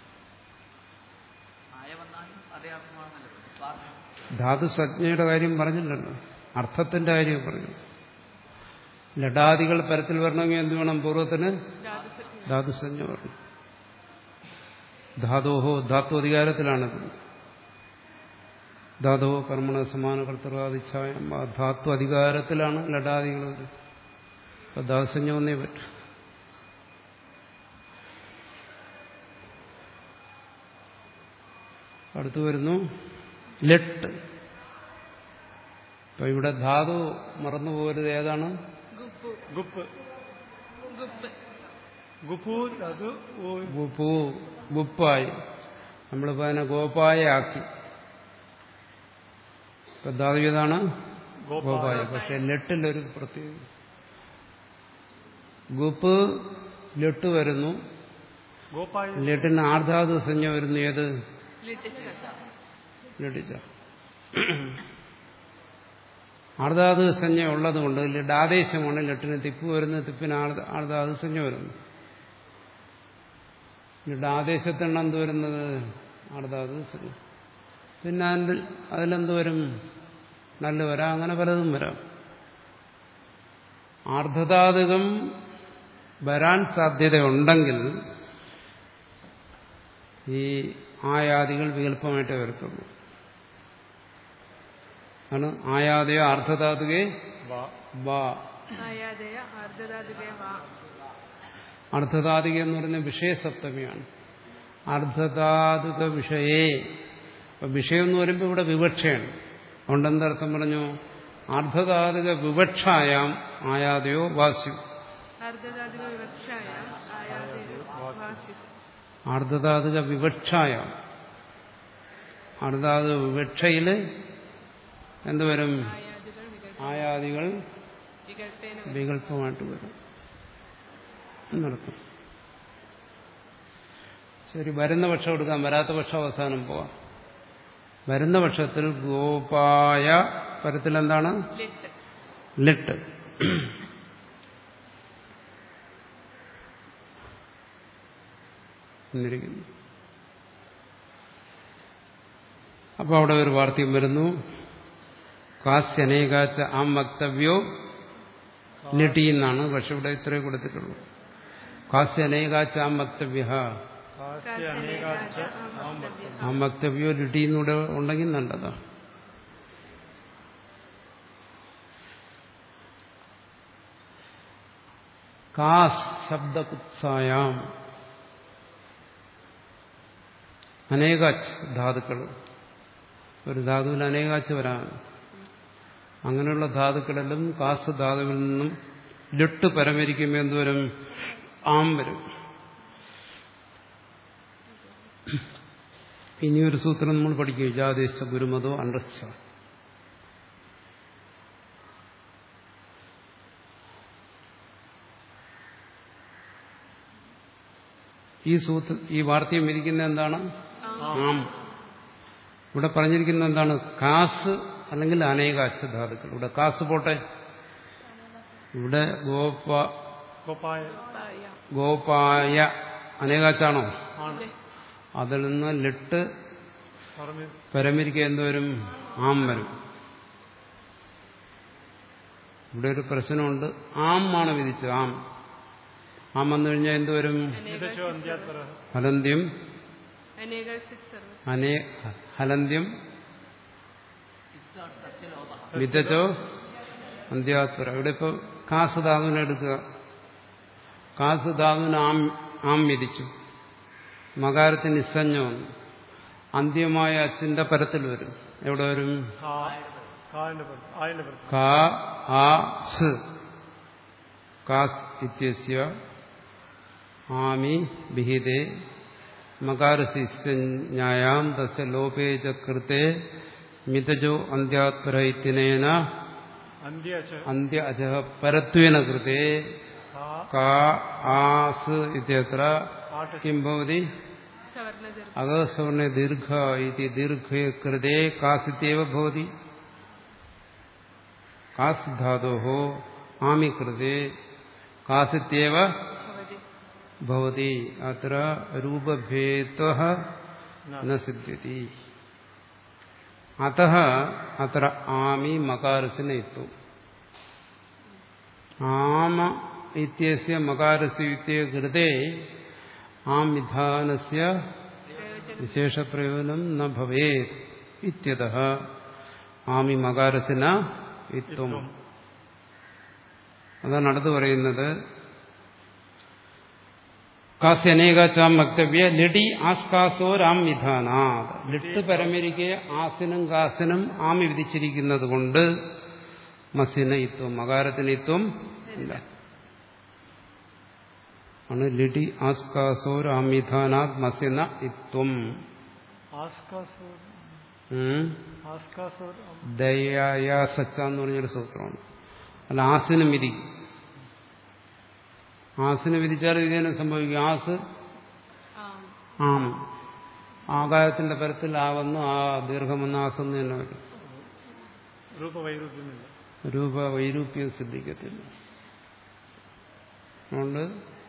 ആയ വന്നാലും അതേ അർത്ഥമാണെന്നല്ലോ സ്വാർത്ഥം ധാതു സജ്ഞയുടെ കാര്യം പറഞ്ഞില്ലല്ലോ അർത്ഥത്തിന്റെ കാര്യം പറഞ്ഞു ലഡാദികൾ പരത്തിൽ വരണമെങ്കിൽ എന്ത് വേണം പൂർവ്വത്തിന് ധാതുസജ്ഞ ധാതുസഞ്ജ പറഞ്ഞു ധാതോഹോ ധാത്തു അധികാരത്തിലാണത് ധാതോ കർമ്മണ സമാന കർത്തൃവാദിച്ഛായം ആ ധാത്തു അധികാരത്തിലാണ് ലഡാദികൾ വരുന്നത് അപ്പൊ ധാതുസഞ്ജ വന്നേ പറ്റൂ അടുത്തു വരുന്നു ലെട്ട് അപ്പൊ ഇവിടെ ധാതു മറന്നു പോകരുത് ഏതാണ് ഗുപ്പു ഗുപ്പ് ഗുപ്പ് ഗുപ്പു അത് ഊ- ഗുപ്പു ഗുപ്പായി നമ്മളിപ്പോ അതിനെ ഗോപായ ആക്കി ഇപ്പൊ ധാതു ഏതാണ് ഗോപായ ഗോപായ പക്ഷെ ലെട്ടിലൊരു പ്രത്യേക ഗുപ്പ് ലെട്ട് വരുന്നു ഗോപായ ലെട്ടിന് ആർധാതു സംജ്ഞ വരുന്നു ഏത് ലിട്ടിച്ച ലഡിച്ച ആർധാതു സംജ്ഞ ഉള്ളതുകൊണ്ട് ലഡാദേശമാണ് ലെട്ടിന് തിപ്പ് വരുന്നത് തിപ്പിന് ആർധ- ആർധാതു സംജ്ഞ വരുന്നു ലഡാദേശത്താണ് എന്ത് വരുന്നത് ആർധാതു സംജ്ഞ പിന്നെ അതിൽ അതിലെന്ത് വരും നല്ല വരാം അങ്ങനെ പലതും വരാം ആർദ്ധധാതുകം വരാൻ സാധ്യതയുണ്ടെങ്കിൽ ഈ ആയാദികൾ വികല്പമായിട്ടേ വരത്തുള്ളൂ ആണ് ആയാദയോ അർദ്ധധാതുകെ വാ വാ ആയാദയ ആർദ്രധാതുകേ വാ അർദ്ധധാതുക എന്ന് പറയുന്ന വിഷയസപ്തമിയാണ് അർദ്ധധാതുക വിഷയേ അപ്പൊ വിഷയം എന്ന് പറയുമ്പോൾ ഇവിടെ വിവക്ഷയാണ് അതുകൊണ്ട് എന്തർത്ഥം പറഞ്ഞു അർദ്ധധാതുക വിവക്ഷായാം ആയാതയോ വാസ്യു ആർദ്രധാതുക വിവക്ഷായ ആയാദയ വാസ്യു അർദ്ധധാതുക വിവക്ഷായാം അർദ്ധാതുക വിവക്ഷയില് എന്തുവരും ആയാദികൾ വികൽ- ആയാദികൾ വികൽപ്പേന വികല്പമായിട്ട് വരും എന്നർത്ഥം ശരി വരുന്ന പക്ഷം എടുക്കാം വരാത്ത പക്ഷം അവസാനം പോവാം വരുന്ന പക്ഷത്തിൽ ഗോപായ പരത്തിൽ എന്താണ് ലിട്ട് ലിട്ട് എന്നിരിക്കുന്നു അപ്പൊ അവിടെ ഒരു വാർത്തയും വരുന്നു കാസ്യനേകാച്ച ആം വക്തവ്യോ ലിട്ടി എന്നാണ് പക്ഷെ ഇവിടെ ഇത്രേ കൊടുത്തിട്ടുള്ളൂ കാസ്യനേകാച്ച ആം വക്തവ്യ കാസ്യ അനേകാച്ച ആം വക്തവ്യം. ആം വക്തവ്യോ ലിട്ടി എന്നൂടെ ഉണ്ടെങ്കിൽ നല്ലതാ കാസ് ശബ്ദകുത്സായാം അനേകാച്ച് ധാതുക്കൾ ഒരു ധാതുവിൽ അനേകാച്ച് വരാം അങ്ങനെയുള്ള ധാതുക്കളിലും കാസ് ധാതുവിൽ നിന്നും ലിട്ട് പരമരിക്കുമ്പോൾ എന്തുവരും ആം വരും ഇനിയൊരു സൂത്രം നമ്മൾ പഠിക്കും ഇജാദേശ ഗുരുമതോ അണ്ടർച്ച ഈ സൂത്ര ഈ വാർത്തയും വിരിക്കുന്ന എന്താണ് ആം ഇവിടെ പറഞ്ഞിരിക്കുന്നത് എന്താണ് കാസ് അല്ലെങ്കിൽ അനേകാച്ച് ധാതുക്കൾ ഇവിടെ കാസ് പോട്ടെ ഇവിടെ ഗോപ ഗോപായ പായ ഗോപായ അനേകാച്ചാണോ ആണ് അതിൽ നിന്ന് ലിട്ട് പറഞ്ഞു പരമിരിക്കുക എന്തുവരും ആം വരും ഇവിടെ ഒരു പ്രശ്നമുണ്ട് ആം ആണ് വിധിച്ചത് ആം ആം വന്നു കഴിഞ്ഞാൽ എന്തുവരും നിതച്ചോ അന്ത്യാത്പര ഹലന്ത്യം അനേകർഷിത് സർവസ് അനേ ഹലന്ത്യം ഇതാണ് സസ്യലോപ വിദ്യച്ചോ അന്ത്യാത്പര ഇവിടെ ഇപ്പോൾ കാസ് ധാതുവിനെ എടുക്കുക കാസ് ധാതുവിന് ആം ആം വിധിച്ചു മകാരത്തിന് നിസ്സഞ്ജ വന്നു അന്ത്യമായ അച്ഛന്റെ പരത്തിൽ വരും എവിടെ വരും കാ കാന്റെ പുറത്ത് ആയന്റെ പുറത്ത് കാ ആ സ് കാസ് ഇത്യസ്യ ആമി വിഹിതേ മകാരസിജ്ഞായാം തസ്യ ലോപേ ച കൃത്തെ മിതജോ അന്ത്യാത്പര ഇത്യനേന അന്ത്യാച്ച അന്ത്യ അജ പരത്വേന കൃത്തെ കാ കാ ആസ് ഇത്യത്ര ആട്ട് കിം ഭവതി സവർണദീർഘ അഗസവർണ ദീർഘ ഇതി ദീർഘേ കൃതേ കാസിത്യവ ഭവതി കാസ് ധാതോ ആമി കൃതേ കാസിത്യവ ഭവതി ഭവതി അത്ര രൂപഭേദ ന സിദ്ധ്യതി അത അത്ര ആമി മകാരസിന് ഇത്തു ആമ ഇത്യസ്യ മകാരസ്യ യുക്തേ കൃതേ ആം വിധാനസ്യ വിശേഷപ്രയോജനം ന ഭവേത് ഇത്യത ആമി മകാരസിന ഇത്വം അതാണ് അടുത്ത് പറയുന്നത് കാസ്യനേകാച്ചാം വക്തവ്യ ലിടി ആസ്കാസോ രാം വിധാനാ ലിട്ട് പരമരിക്കെ ആസിനും കാസിനും ആമി വിധിച്ചിരിക്കുന്നത് കൊണ്ട് മസിന ഇത്വം മകാരത്തിന് ഇത്വം ഇല്ല ആണ് ലിടി ആസ്കാസോ രാം വിധാനാത് മസിന ഇത്വം ആസ്കാസൂർ ഉം. ആസ്കാസൂർ ദയായ സച്ച എന്ന് പറഞ്ഞൊരു സൂത്രമാണ് അല്ല ആസിനും വിധിക്കും ആസിന് വിധിച്ചാൽ ഇതേനെ സംഭവിക്കും ആസ് ആം ആം ആകാശത്തിന്റെ പരത്തിൽ ആവന്നു ആ ദീർഘമെന്ന് ആസെന്ന് തന്നെ വരും രൂപവൈരുദ്ധ്യമില്ല രൂപ വൈരൂപ്യം സിദ്ധിക്കത്തില്ല അതുകൊണ്ട്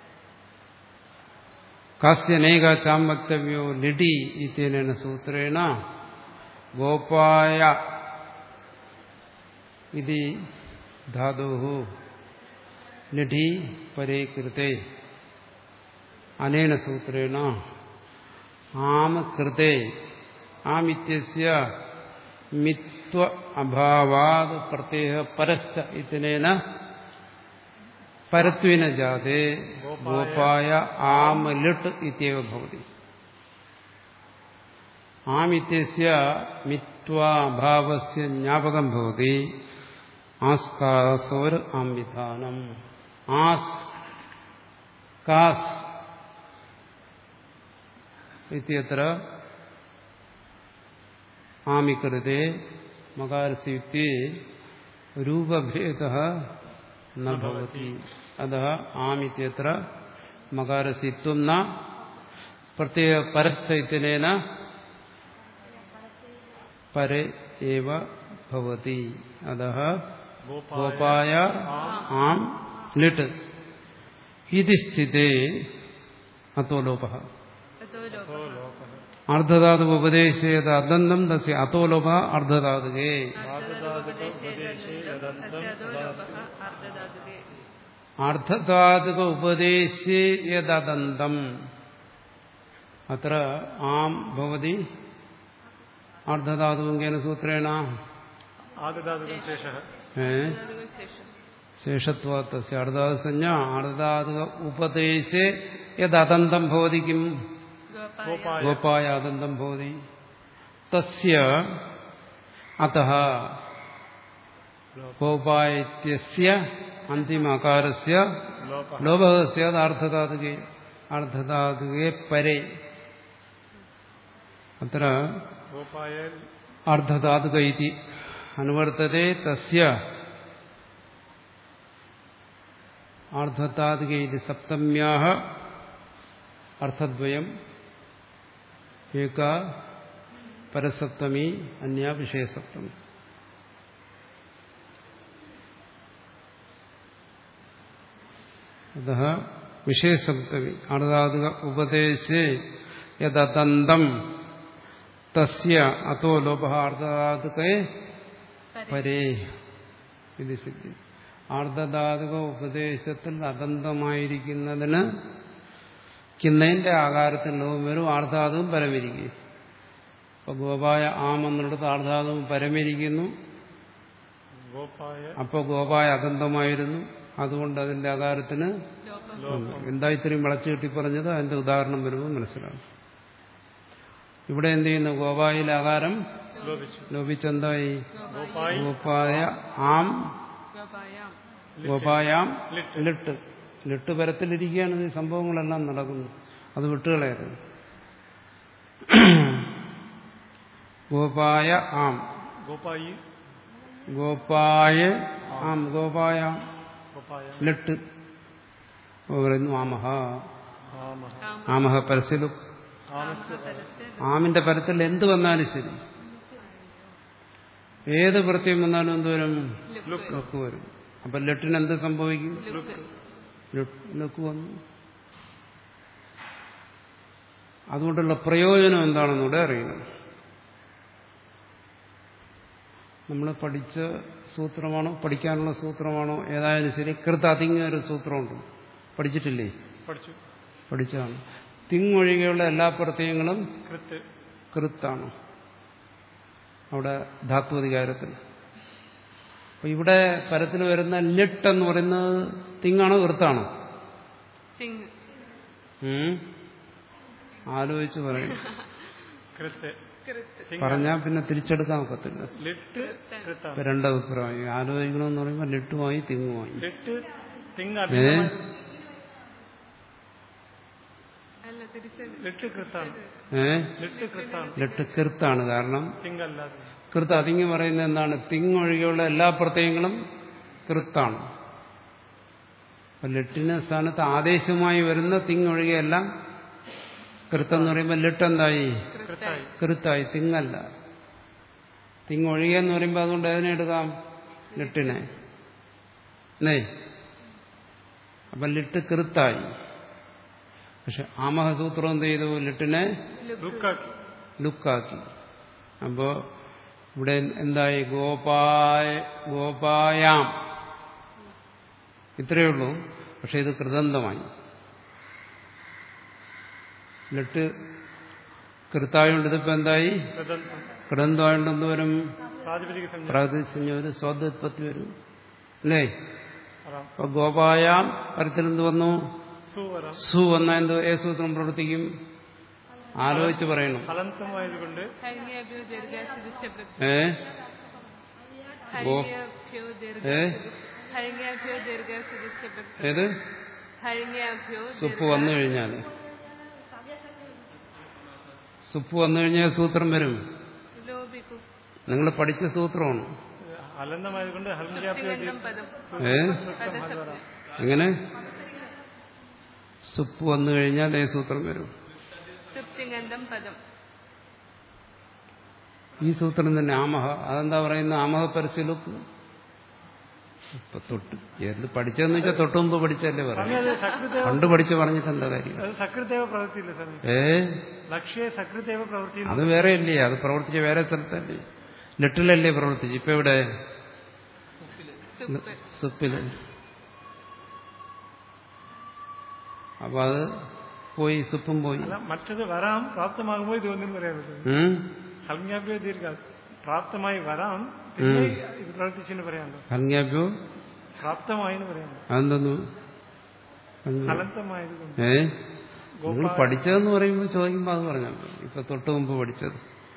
കാസ്യനേക ചാം വക്തവ്യോ ലിടി ഇത്യനേന സൂത്രേണ ഗോപായ ഇതി ധാതു ലഠി പരേ കൃതേ അനേന സൂത്രേണ ആമ കൃതേ ആമിത്യസ്യ മിത്വ അഭാവാത് പ്രത്യേക പരശ്ച ഇത്തിനേന പരത്വേന ജാതേ ഗോപായ ആമ ലിട്ട് ഇത്യവ ഭവതി ആമിത്യസ്യ മിത്വാഭാവസ്യ ജ്ഞാപകം ഭവതി ആസ്കാസോർ ആം വിധാനം ആസ് കാസ് ഇത്യത്ര ആമികൃതേ മകാരസ്യുക്തി രൂപഭേദ ന ഭവതി അത ആമിത്യത്ര മകാരസിത്വം ന പ്രത്യേക പരശ്ചൈത്യനേന പരെ ഏവ ഭവതി അത ഗോപായ ആം ലിട്ട് ഇതി സ്ഥിതേ അത്തോ ലോപ अतो लोपः അർദ്ധധാതു ഉപദേശേത അദന്തം തസ്യ അതോ ലോപ അർദ്ധധാതുകേ अस्य अतो लोपः अर्धधातुके അർദ്ധധാതുക ഉപദേശേ യദന്തം അത്ര ആം ഭവതി അർദ്ധധാതുങ്കേന സൂത്രേണ ആദദാതുകം ശേഷः ഏ ശേഷം ശേഷത്വത്തസ്യ അർദ്ധാതുസഞ്ജ അർദ്ധാതുക ഉപദേശേ യദന്തം ഭവതി കിം ഗോപായ ഗോപായ ഗോപായ അദന്തം ഭവതി തസ്യ അത ഗോപായ ഇത്യസ്യ അന്തിമ അകാരസ്യ ലോപः ലോപः സ്യാത് അർദ്ധധാതുകെ അർദ്ധധാതുകെ പരെ അത്ര ഗോപായ അർദ്ധധാതുക ഇതി അനുവർത്തത്തെ തസ്യ അർദ്ധധാതുക ഇതി സപ്തമ്യാഹ അർത്ഥദ്വയം ഏക പരസപ്തമി അന്യ വിഷയസപ്തമി അത വിഷയസപ്തമി അർദ്ധാതുക ഉപദേശേ യദന്തം തസ്യ അതോ ലോപ അർദ്ധാതുകേ പരേ ഇത് സിദ്ധി ആർദ്ധധാതുക ഉപദേശത്തിൽ അതന്തമായിരിക്കുന്നതിന് കിന്നതിന്റെ ആകാരത്തിൽ ലോകം വരും ആർദ്ധാതുവും പരമിരിക്കും അപ്പൊ ഗോപായ ആം എന്നിടത്ത് ആർദ്ധാതുവും പരമിരിക്കുന്നു ഗോപായ അപ്പൊ ഗോപായ അതന്തമായിരുന്നു അതുകൊണ്ട് അതിന്റെ ആകാരത്തിന് എന്താ ഇത്രയും വളച്ചു കെട്ടി പറഞ്ഞത് അതിന്റെ ഉദാഹരണം വരുമ്പോൾ മനസ്സിലാവും ഇവിടെ എന്ത് ചെയ്യുന്നു ഗോപായിലെ ആകാരം ലോപിച്ചു ലോപിച്ചെന്തായി ഗോപായി ഗോപായ ആം ഗോപായാം ഗോപായാം ലിട്ട്. ലിട്ട് ലിട്ട് പരത്തിലിരിക്കുകയാണ് ഈ സംഭവങ്ങളെല്ലാം നടക്കുന്നത് അത് വിട്ടുകളയരുത് ഗോപായ ആം ഗോപായി ഗോപായ ആം ഗോപായ ഗോപായ ലിട്ട് പറയുന്നു ആമഹ ആമഹ ആമഹ പരസ്യലു ആമസ്യ ആമിന്റെ പരത്തിൽ എന്ത് വന്നാലും ശരി ഏത് പ്രത്യം വന്നാലും എന്ത് വരും ലുക്ക് വരും അപ്പൊ ലെട്ടിന് എന്ത് സംഭവിക്കും ലുക്ക് ലുക്ക് വന്നു അതുകൊണ്ടുള്ള പ്രയോജനം എന്താണെന്നൂടെ അറിയണം നമ്മൾ പഠിച്ച സൂത്രമാണോ പഠിക്കാനുള്ള സൂത്രമാണോ ഏതായാലും ശരി കൃത അതിങ്ങ ഒരു സൂത്രമുണ്ട് പഠിച്ചിട്ടില്ലേ പഠിച്ചു പഠിച്ചതാണ് തിങ്ങൊഴികെയുള്ള എല്ലാ പ്രത്യയങ്ങളും കൃത്ത് കൃത്താണ് അവിടെ ധാത്വധികാരത്തിൽ അപ്പൊ ഇവിടെ പരത്തിൽ വരുന്ന ലിട്ട് എന്ന് പറയുന്നത് തിങ്ങാണോ കൃത്താണോ സിംഗ് ഉം? ആലോചിച്ച് പറയും കൃത്ത് കൃത്ത് പറഞ്ഞാൽ പിന്നെ തിരിച്ചെടുക്കാൻ ഒക്കത്തില്ല ലിട്ട് കൃത്താണ് ഇപ്പൊ രണ്ടഭിപ്രായം ആലോചിക്കണമെന്ന് പറയുമ്പോൾ ലിട്ടുമായി തിങ്ങുമായി ലിട്ട് തിങ് ഏ അഭിനയമായി അല്ല തിരിച്ച് ലിട്ട് കൃത്താണ് ഏ ലിട്ട് കൃത്താണ് ലിട്ട് കൃത്താണ് കാരണം തിങ് അല്ലാതെ കൃത്ത് അതിങ്ങി പറയുന്നത് എന്താണ് തിങ്ങൊഴികെയുള്ള എല്ലാ പ്രത്യയങ്ങളും കൃത്താണ് അപ്പൊ ലിട്ടിന് സ്ഥാനത്ത് ആദേശമായി വരുന്ന തിങ്ങൊഴികെയെല്ലാം കൃത്തെന്ന് പറയുമ്പോൾ ലിട്ട് എന്തായി കൃത്തായി കൃത്തായി തിങ്ങല്ല തിങ്ങൊഴികെ എന്ന് പറയുമ്പോൾ അതുകൊണ്ട് അതിനെ എടുക്കാം ലിട്ടിനെ അല്ലേ അപ്പൊ ലിട്ട് കൃത്തായി പക്ഷെ ആമഹസൂത്രം എന്ത് ചെയ്തു ലിട്ടിനെ ലുക്കാക്കി ലുക്കാക്കി അപ്പോ ഇവിടെ എന്തായി ഗോപായ ഗോപായാം ഇത്രയേ ഉള്ളൂ പക്ഷെ ഇത് കൃതന്തമായി ലിട്ട് കൃത്തായോണ്ട് ഇതിപ്പോ എന്തായി തദന്തം കൃതന്തമായോണ്ട് എന്ത് വരും പ്രാതിപതിക സംജ്ഞ പ്രാതിസഞ്ജ വരും സ്വാദുത്പത്തി വരും അല്ലേ വരാം അപ്പൊ ഗോപായാം പരത്തിൽ എന്ത് വന്നു സു വരാം സു വന്ന എന്ത് ഏ സൂത്രം പ്രവർത്തിക്കും ആലോചിച്ച് പറയണം ഹലന്തമായതുകൊണ്ട് ഹൈന്യാഭ്യോ ദീർഘാസിദിശ്ച ഏ ഹൈന്യാഭ്യോ ഏ ഹൈന്യാഭ്യോ ദീർഘാസിദിശ്ച ഏത് ഹൈന്യാഭ്യോ സുപ്പ് വന്നു കഴിഞ്ഞാൽ സുപ്പ് വന്നു കഴിഞ്ഞാൽ സൂത്രം വരും ലോപിക്കു നിങ്ങൾ പഠിച്ച സൂത്രമാണ് ഹലന്തമായതുകൊണ്ട് ഹലന്ത്യാപ്യോ തിങ്ങന്തം പദം ഏ പദസപ്തി എങ്ങനെ സുപ്പ് വന്നു കഴിഞ്ഞാൽ ഏ സൂത്രം വരും സുപ്തിങ്ങന്തം പദം ഈ സൂത്രം തന്നെ ആമഹ അതെന്താ പറയുന്നത് ആമഹ പരിശീലക്ക് ഇപ്പൊ തൊട്ട് എന്ത് പഠിച്ചതെന്ന് വെച്ചാൽ തൊട്ട് മുമ്പ് പഠിച്ചല്ലേ സ്വാമി പറയാം അത് സകൃതേവ പണ്ട് പഠിച്ച് പറഞ്ഞിട്ട് എന്താ കാര്യം അത് സകൃതേവ പ്രവൃത്തിയില്ല സ്വാമി ഏ ലക്ഷ്യ സകൃതേവ പ്രവൃത്തി അത് വേറെ അല്ലേ അത് പ്രവർത്തിച്ച വേറെ സ്ഥലത്തല്ലേ ലെട്ടിലല്ലേ പ്രവർത്തിച്ചു ഇപ്പൊ ഇവിടെ സുപ്പ് സുപ്പില് അപ്പൊ അത് പോയി സുപ്പും പോയി അല്ല മറ്റത് വരാം പ്രാപ്തമാകുമ്പോൾ ഇത് ഒന്നും പറയാൻ പറ്റും ഉം ഹലന്യാപ്യോ ദീർഘ പ്രാപ്തമായി വരാം പിന്നെ ഇത് പ്രവർത്തിച്ചെന്ന് പറയാമല്ലോ ഹൽങ്യാപ്യോ പ്രാപ്തമായി എന്ന് പറയാമല്ലോ അതെന്തോന്നു ഹലന്തമായതുകൊണ്ട് ഏ നിങ്ങൾ പഠിച്ചതെന്ന് പറയുമ്പോൾ ചോദിക്കുമ്പോൾ അത് പറഞ്ഞാൽ മതി. ഇപ്പൊ തൊട്ട് മുമ്പ് പഠിച്ചത്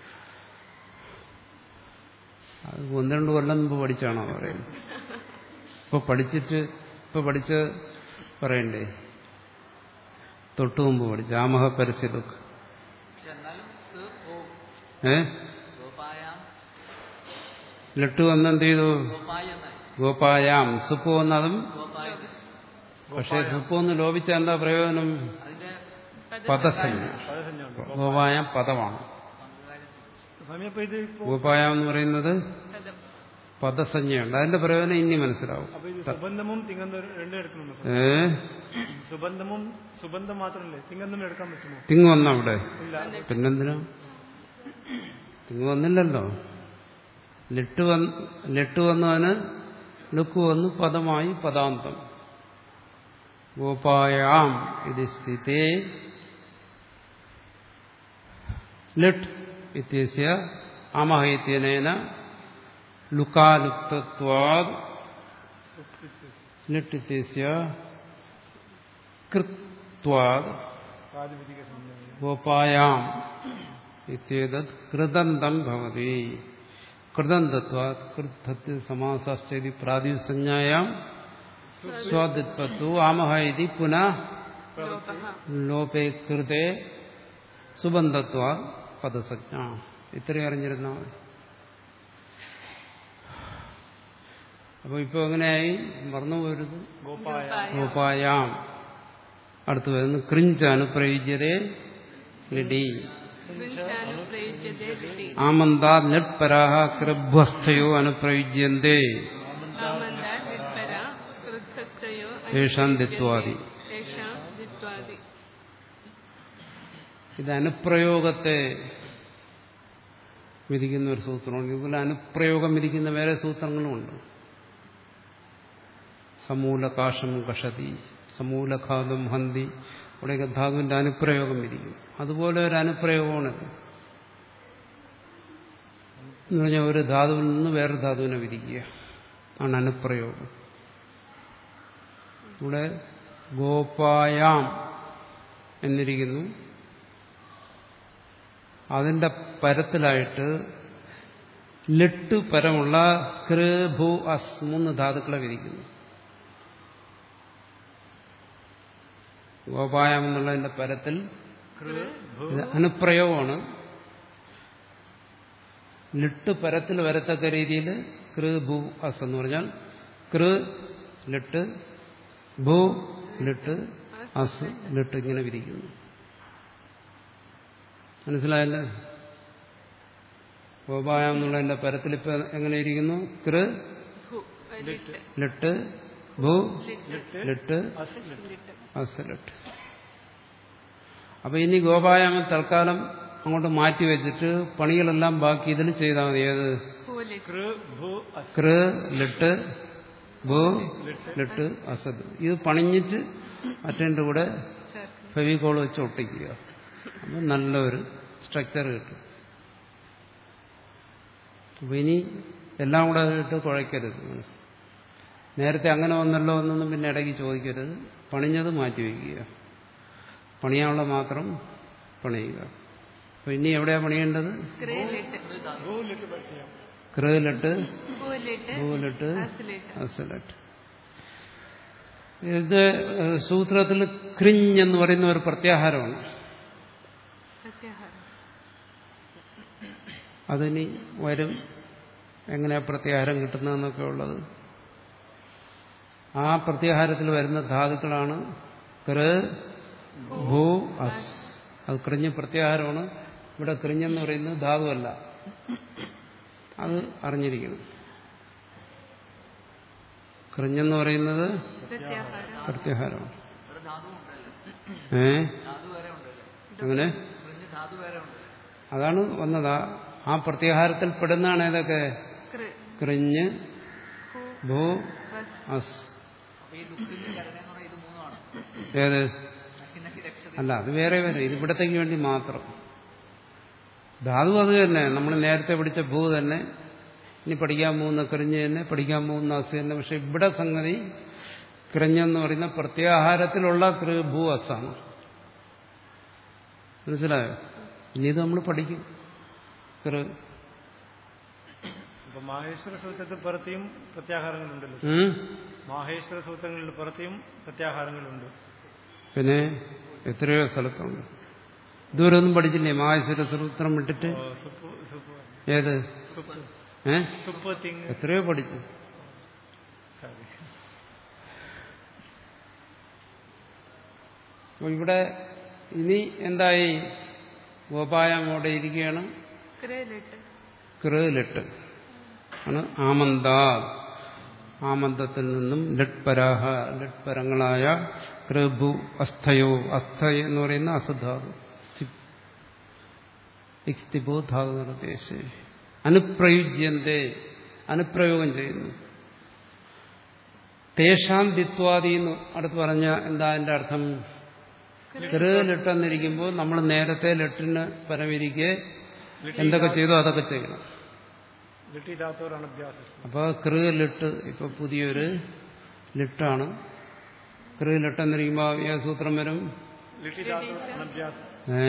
അത് ഒന്ന് രണ്ട് കൊല്ലം മുമ്പ് പഠിച്ചാണോ പറയുന്നത് ഇപ്പൊ പഠിച്ചിട്ട് ഇപ്പൊ പഠിച്ച പറയണ്ടേ തൊട്ട് മുമ്പ് പഠിച്ച ആമഹ പരസ്യതൊക്കെ പക്ഷെ എന്നാലും സ് ഓ ഏ ഗോപായാം ലെട്ട് വന്ന് എന്ത് ചെയ്തു ഗോപായ എന്നായി ഗോപായാം സുപ്പ് വന്നതും ഗോപായ പക്ഷെ സുപ്പ് ഒന്ന് ലോപിച്ച എന്താ പ്രയോജനം അതിന്റെ പദസഞ്ജ പദസഞ്ജമുണ്ട് ഗോപായം പദമാണ് സ്വാമി അപ്പൊ ഇത് ഇപ്പോ ഗോപായം എന്ന് പറയുന്നത് പദം പദസഞ്ജയുണ്ട് അതിന്റെ പ്രയോജനം ഇനി മനസ്സിലാവും അപ്പൊ ഇത് സുബന്ധമും തിങ്ങന്തം രണ്ടും എടുക്കണം ഏ സുബന്ധമും സുബന്ധം മാത്രമല്ലേ തിങ്ങന്തം എടുക്കാൻ പറ്റുമോ തിങ് വന്ന അവിടെ ഇല്ല പിന്നെന്തിനാ തിങ് വന്നില്ലല്ലോ ലിട്ട് വന്ന് ലിട്ട് വന്നവന് ലുക്ക് വന്നു പദമായി പദാന്തം ഗോപായാം ഇത് സ്ഥിതേ ലിട്ട് ഇത്യസ്യ അമഹ ഇത്യനേന ലുക്കാലുക്തത്വാദ് ലിട്ട് ഇത്യസ്യ കൃത്വാദ് പ്രാതിപതിക സംജ്ഞ ഗോപായാം ഇത്യേതത് കൃതന്തം ഭവതി കൃതന്തത്വാത് കൃതത്തിൽ സമാസശ്ചേതി പ്രാതിസഞ്ജായാം സ്വാദിത്വത്തു ആമഹ ഇതി പുനഃ ലോപഃ ലോപേ കൃതേ സുബന്ധത്വാ പദസജ്ഞ ഇത്രയും അറിഞ്ഞിരുന്നാൽ മതി അപ്പോൾ ഇപ്പോൾ എങ്ങനെയായി മറന്നു പോരുത് ഗോപായ ഗോപായാം അടുത്ത് വരുന്നു ക്രിഞ്ചാണ് പ്രയുജ്യതേ ലിഡി വിഞ്ചാനുപ്രയുജ്യത്തെ ലിടി ആമന്താ നെട്പരാഹ കൃഭ്വസ്ഥയോ അനുപ്രയുജ്യന്തേ ആമന്ദ വിൽപ്പര വൃദ്ധസ്ഥയോ യേഷാം ദിത്വാദി യേഷാം ദിത്വാദി ഇത് അനുപ്രയോഗത്തെ വിധിക്കുന്ന ഒരു സൂത്രമാണ് ഇതുപോലെ അനുപ്രയോഗം വിധിക്കുന്ന വേറെ സൂത്രങ്ങളുമുണ്ട് സമൂലകാശം കഷതി സമൂലഘാതം ഹന്തി ഇവിടെയൊക്കെ ധാതുവിന്റെ അനുപ്രയോഗം വിധിക്കും അതുപോലെ ഒരു അനുപ്രയോഗമാണിത് എന്ന് പറഞ്ഞാൽ ഒരു ധാതുവിൽ നിന്ന് വേറെ ധാതുവിനെ വിധിക്കുക ആണ് അനുപ്രയോഗം ഇവിടെ ഗോപായാം എന്നിരിക്കുന്നു അതിന്റെ പരത്തിലായിട്ട് ലിട്ട് പരമുള്ള കൃ ഭൂ അസ് മൂന്ന് ധാതുക്കളെ വിധിക്കുന്നു ഗോപായം എന്നുള്ളതിന്റെ പരത്തിൽ ഇത് അനുപ്രയോഗമാണ് ലിട്ട് പരത്തിൽ വരത്തക്ക രീതിയിൽ കൃ ഭൂ അസ് എന്ന് പറഞ്ഞാൽ കൃ ലിട്ട് ഭൂ ലിട്ട് അസ് ലിട്ട് ഇങ്ങനെ വിരിക്കുന്നു മനസ്സിലായല്ലേ ഗോപായം എന്നുള്ളതിന്റെ പരത്തിൽ ഇപ്പൊ എങ്ങനെ ഇരിക്കുന്നു കൃ ഭൂ ലിട്ട് ലിട്ട് ഭൂ ലിട്ട് ലിട്ട് ലിട്ട് അസ് ലിട്ട് അപ്പൊ ഇനി ഗോപായാമം തൽക്കാലം അങ്ങോട്ട് മാറ്റി വെച്ചിട്ട് പണികളെല്ലാം ബാക്കി ഇതിൽ ചെയ്താൽ മതി ഏത് ഭൂ ലിട്ട് കൃ ഭൂ അസ് കൃ ലിട്ട് ഭൂ ലിട്ട് അസദ് ഇത് പണിഞ്ഞിട്ട് മറ്റേൻ്റെ കൂടെ ചേർക്കുന്നു ഫെവിക്കോൾ വെച്ച് ഒട്ടിക്കുക അപ്പം നല്ലൊരു സ്ട്രക്ചർ കിട്ടും അപ്പം ഇനി എല്ലാം കൂടെ ഇട്ട് കുഴയ്ക്കരുത് മനസ്സിൽ നേരത്തെ അങ്ങനെ വന്നല്ലോ എന്നൊന്നും പിന്നെ ഇടയ്ക്ക് ചോദിക്കരുത് പണിഞ്ഞത് മാറ്റി വയ്ക്കുക പണിയാനുള്ള മാത്രം പണിയുക അപ്പം ഇനി എവിടെയാണ് പണിയേണ്ടത് ക്രേലിട്ട് ഭൂലിട്ട് പഠിക്കാം ക്രേലിട്ട് പൂലിട്ട് പൂലിട്ട് അസിലിട്ട് അസലട്ട് ഇത് ഏഹ്, സൂത്രത്തിൽ ക്രിഞ്ഞ് എന്ന് പറയുന്ന ഒരു പ്രത്യാഹാരമാണ് പ്രത്യാഹാരം അതിനി വരും എങ്ങനെയാ പ്രത്യാഹാരം കിട്ടുന്നതെന്നൊക്കെ ഉള്ളത് ആ പ്രത്യാഹാരത്തിൽ വരുന്ന ധാതുക്കളാണ് കൃ ഭൂ അസ് അത് കൃഞ്ഞ് പ്രത്യാഹാരമാണ് ഇവിടെ കൃഞ്ഞെന്ന് പറയുന്നത് ധാതുവല്ല അത് അറിഞ്ഞിരിക്കണം കൃഞ്ഞെന്ന് പറയുന്നത് പ്രത്യാഹാരം പ്രത്യാഹാരമാണ് ഇവിടെ ധാതു ഉണ്ടല്ലോ ഏ ധാതു വേറെ ഉണ്ടല്ലോ അങ്ങനെ ഫ്രിഞ്ച് ധാതു വേറെ ഉണ്ടല്ലോ അതാണ് വന്നത് ആ- ആ പ്രത്യാഹാരത്തിൽ പെടുന്നതാണ് ഏതൊക്കെ കൃ കൃഞ്ഞ് ഭൂ ഭൂ വസ് അസ് അപ്പൊ ഈ ദുഃഖത്തിന്റെ കരണ എന്ന് പറഞ്ഞാൽ ഇത് മൂന്നുമാണ് ഏത് നക്കി നക്കി രക്ഷത അല്ല അത് വേറെ വേറെ ഇത് ഇവിടത്തേക്ക് വേണ്ടി മാത്രം ധാതു അത് തന്നെ നമ്മൾ നേരത്തെ പഠിച്ച ഭൂ തന്നെ ഇനി പഠിക്കാൻ പോകുന്ന കൃഞ്ഞ് തന്നെ പഠിക്കാൻ പോകുന്ന അസ് തന്നെ പക്ഷെ ഇവിടെ സംഗതി കൃഞ്ഞെന്ന് പറയുന്ന പ്രത്യാഹാരത്തിലുള്ള കൃ ഭൂ അസാണ് മനസ്സിലായോ ഇനി ഇത് നമ്മൾ പഠിക്കും കൃ അപ്പൊ മാഹേശ്വര സൂത്രത്തിൽ പുറത്തെയും പ്രത്യാഹാരങ്ങളുണ്ടല്ലോ ഉം? മാഹേശ്വര സൂത്രങ്ങളിൽ പുറത്തെയും പ്രത്യാഹാരങ്ങളുണ്ട് പിന്നെ എത്രയോ സ്ഥലത്തുണ്ട് ഇതുവരെ ഒന്നും പഠിച്ചില്ലേ മഹാശ്വര സൂത്രം വിട്ടിട്ട് ഓ, സുപ്പ് സുപ്പ് ഏത് സുപ്പ് ഏ സുപ്പ് തിങ് എത്രയോ പഠിച്ചു സോറി. അപ്പൊ ഇവിടെ ഇനി എന്തായി ഗോപായം അവിടെ ഇരിക്കുകയാണ് ക്രേലിട്ട് കൃലിട്ട് ആണ് ആമന്ത ആമന്ദത്തിൽ നിന്നും ലട്പരാഹ ലട്പരങ്ങളായ കൃഭു അസ്ഥയോ അസ്ഥ എന്ന് പറയുന്ന അസുധാതു ഇക്തിബോ ധാതു നിർദ്ദേശേ അനുപ്രയുജ്യന്തേ അനുപ്രയോഗം ചെയ്യുന്നു തേഷാം ദിത്വാദി എന്ന് അടുത്ത് പറഞ്ഞ എന്താ അതിന്റെ അർത്ഥം കൃ ലിട്ടെന്നിരിക്കുമ്പോൾ നമ്മൾ നേരത്തെ ലെട്ടിന് പരമിരിക്കെ എന്തൊക്കെ ചെയ്തോ അതൊക്കെ ചെയ്യണം ലിട്ടി ധാത്തോർ അനഭ്യാസം അപ്പൊ കൃ ലിട്ട് ഇപ്പൊ പുതിയൊരു ലിട്ടാണ് കൃ ലിട്ടെന്നിരിക്കുമ്പോ ഏ സൂത്രം വരും ലിട്ടി ധാത്തോർ അനഭ്യാസം ഏ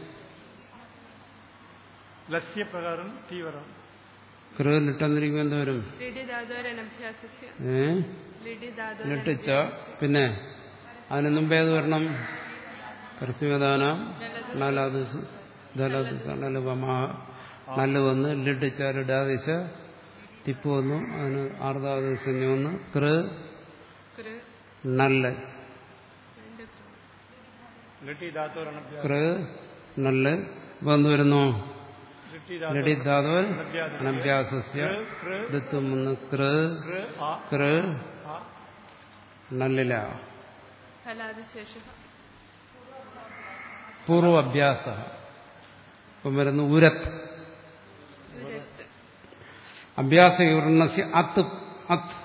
ലസ്യ പ്രകാരം തീ വരാം കൃ ലിട്ടെന്നിരിക്കുമ്പോ എന്ത് വരും ലിഡി ധാതുരനഭ്യാസസ്യ ഏ ലിഡി ധാതു ലിട്ടിച്ച പിന്നെ അതിന് മുമ്പ് ഏത് വരണം പരസ്യവദാന നാലാത് ദലതുപമാ നല്ല വന്ന് ലിട്ടിച്ച ലിഡാദിശ തിപ്പ് വന്നു അതിന് ആർദാത് സഞ്ജ വന്ന് കൃ കൃ നല്ല രണ്ട് കൃ ലിട്ടി ധാത്തോർ അനഭ്യാസം കൃ നല്ല വന്നു വരുന്നു ലിട്ടി ലടി ധാത്തോർ ധാതു അനഭ്യാസസ്യ കൃ ദിത്വം വന്ന് കൃ കൃ ആ കൃ ആ നല്ലില ഫലാദിശേഷ പൂർവ അഭ്യാസ ഇപ്പം വരുന്നു ഉരത്ത് വിരക്ത് അഭ്യാസ യുർണസ്യ അത്ത് അത്ത്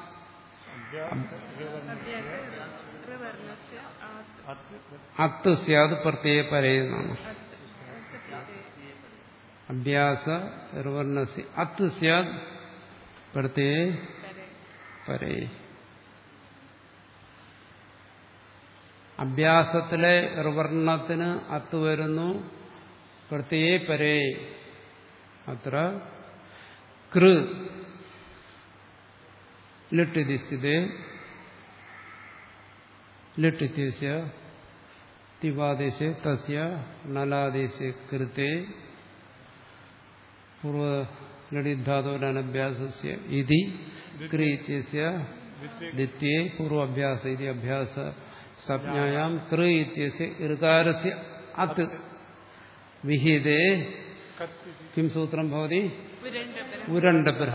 കൃവർണസ്യ ആത്ത് അത്ത് സ്യാത് പ്രത്യേക പരയുന്നതാണ് അത്ത് പ്രത്യയേ അഭ്യാസ ഋവർണസ്യ അത്ത് സ്യാത് പ്രത്യേക പരേ പരേ അഭ്യാസത്തിലെ ഋവർണത്തിന് അത്ത് വരുന്നു പ്രത്യേക പരേ അത്ര കൃ ലിട്ടിതി സ്ഥിതേ ലിട്ടിത്യസ്യ തിവാദേശെ തസ്യ നലാദേശെ കൃത്തെ പൂർവലടിധാതോരനഭ്യാസസ്യ ഇതി ക്രീത്യസ്യ ദ്വിത്യേ പൂർവാഭ്യാസ ഇതി അഭ്യാസ സംജ്ഞായാം കൃ ഇത്യസ്യ ഇർകാരസ്യ അത് വിഹിതേ കത്തി കിം സൂത്രം ഭവതി വിരണ്ടപരം ഉരണ്ടപുര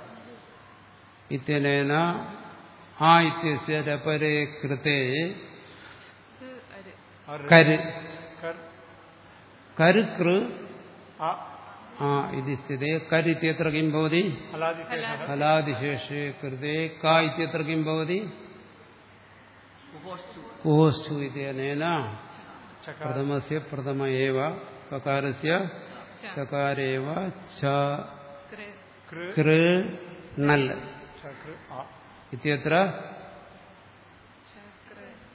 ഇത്യനേന ആ ഇത്യസ്യ രപരേ കൃതേ ക് അര് അർ കര് കർ കര് കൃ ആ ആ ഇത് സ്ഥിതേ കര് ഇത്യത്ര കിം ഭവതി हलादिशेषः ഫലാദിശേഷേ കൃതേ ക ഇത്യത്ര കിം ഭവതി ഉപോഷ്ടു ഓസ്റ്റു ഇത്യനേന चकार പ്രഥമസ്യ പ്രഥമ ഏവ കകാരസ്യ ചകാരേവ ഛ कृ कृ കൃ നൽ चकृ आ ഇത്യത്ര चक्र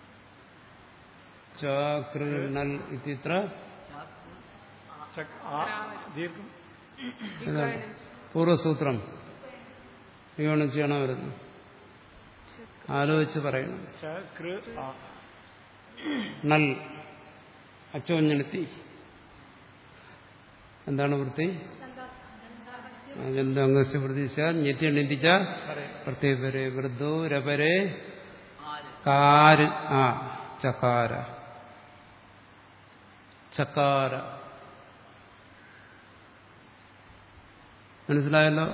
ച കൃ നൽ ഇത്യത്ര चक् आ दीर्घम् ഏതാണ്? പൂർവസൂത്രം വിയോണം ചെയ്യണം വരുന്നു ആലോചിച്ച് പറയണം चकृ आ നൽ അച്ചോഞ്ഞെടുത്തി എന്താണ് വൃത്തി അംഗസ്യ പ്രതീക്ഷ ഞെത്തി നിന്ദിച്ച പ്രത്യേകരെ വൃദ്ധോ രപരെ ആര് കാര് ആ ചകാര ചക്കാര മനസ്സിലായല്ലോ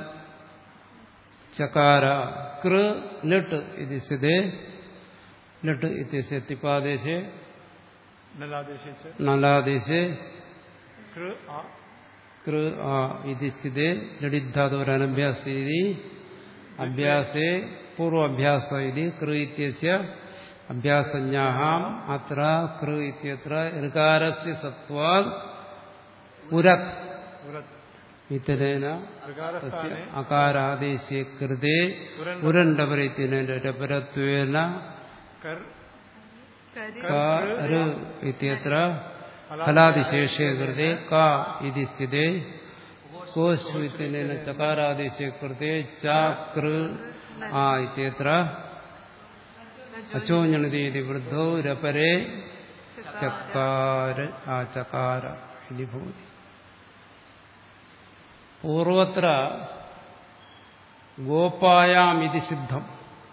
ചകാര കൃ ലട്ട് ഇത് സ്ഥിതേ ലട്ട് ഇത്യസ്യ തിപ്പാദേശേ नलादेशे च നലാദേശേ कृ आ കൃ ആ ഇത് സ്ഥിതേ ലഡിദ്ധാതോരനഭ്യാസ ഇതി അഭ്യാസേ പൂർവാഭ്യാസ ഇതി കൃ ഇത്യസ്യ അഭ്യാസജ്ഞാഹാം അത്ര കൃ ഇത്യത്ര ഋകാരസ്യ സത്വാത് ഉരത് उरत् ഇത്തരേന ऋकारस्थाने അകാരാദേശേ കൃതേ ഉരണ്ടപരിത്യന രപരത്വേന कर् करि ക ഋ ഇത്യത്ര ഫലാദിശേഷേ കൃതേ ക ഇതി സ്ഥിതേ കോസ്റ്റു ഇത്യനേന ചകാരാദേശേ കൃതേ ച കൃ ആ ഇത്യത്ര അച്ചോഞ്ഞണതി ഇതി വൃദ്ധോ രപരേ ചക്കാര ആ ചകാര ഇതി ഭവതി പൂർവത്ര ഗോപായാമിതി സിദ്ധം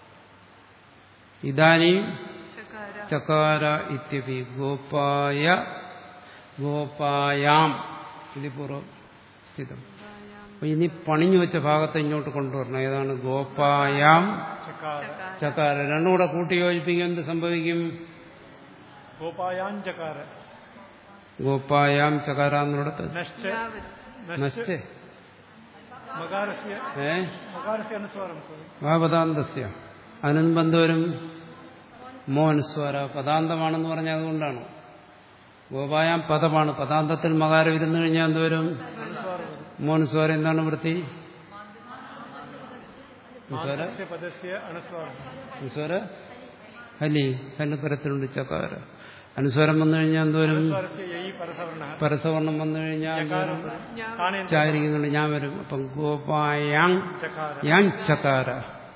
ഇതാനും चकार ചകാര ഇത്യപി ഗോപായ ഗോപായാം ഇത് പൂർവ്വം സ്ഥിതം അപ്പൊ ഇനി പണിഞ്ഞു വെച്ച ഭാഗത്ത് ഇങ്ങോട്ട് കൊണ്ടുവരണം ഏതാണ് ഗോപായാം चकार ചകാര രണ്ടും കൂടെ കൂട്ടി യോജിപ്പിക്കും എന്ത് സംഭവിക്കും गोपायाञ्चकार ഗോപായാം ചകാര എന്നിടത്ത് नश्च यावत् नश्च നഷ്ടേ मकारस्य ഏ मकारस्य अनुस्वारं खलु വാപദാന്തസ്യ അതിനെന്ത് വരും മോനുസ്വര പദാന്തമാണെന്ന് പറഞ്ഞാൽ അതുകൊണ്ടാണ് ഗോപായാം പദമാണ് പദാന്തത്തിൽ മകാരം ഇരുന്നു കഴിഞ്ഞാൽ എന്തുവരും മോനുസ്വര എന്താണ് വൃത്തി അനുസ്വാര आन्तस्य पदस्य अनुस्वारम् അനുസ്വാര ഹലി ഹല് പരത്തിലുണ്ട് ചക്കാര അനുസ്വാരം വന്നു കഴിഞ്ഞാൽ എന്തുവരും अनुस्वारस्य ययि परसवर्णः പരസവർണം വന്നു കഴിഞ്ഞാൽ चकारं എന്തുവരും काणेन ചാരിക്കുന്നുണ്ട് ഞാൻ വരും അപ്പം ഗോപായാം चकार ഞാൻ ചക്കാര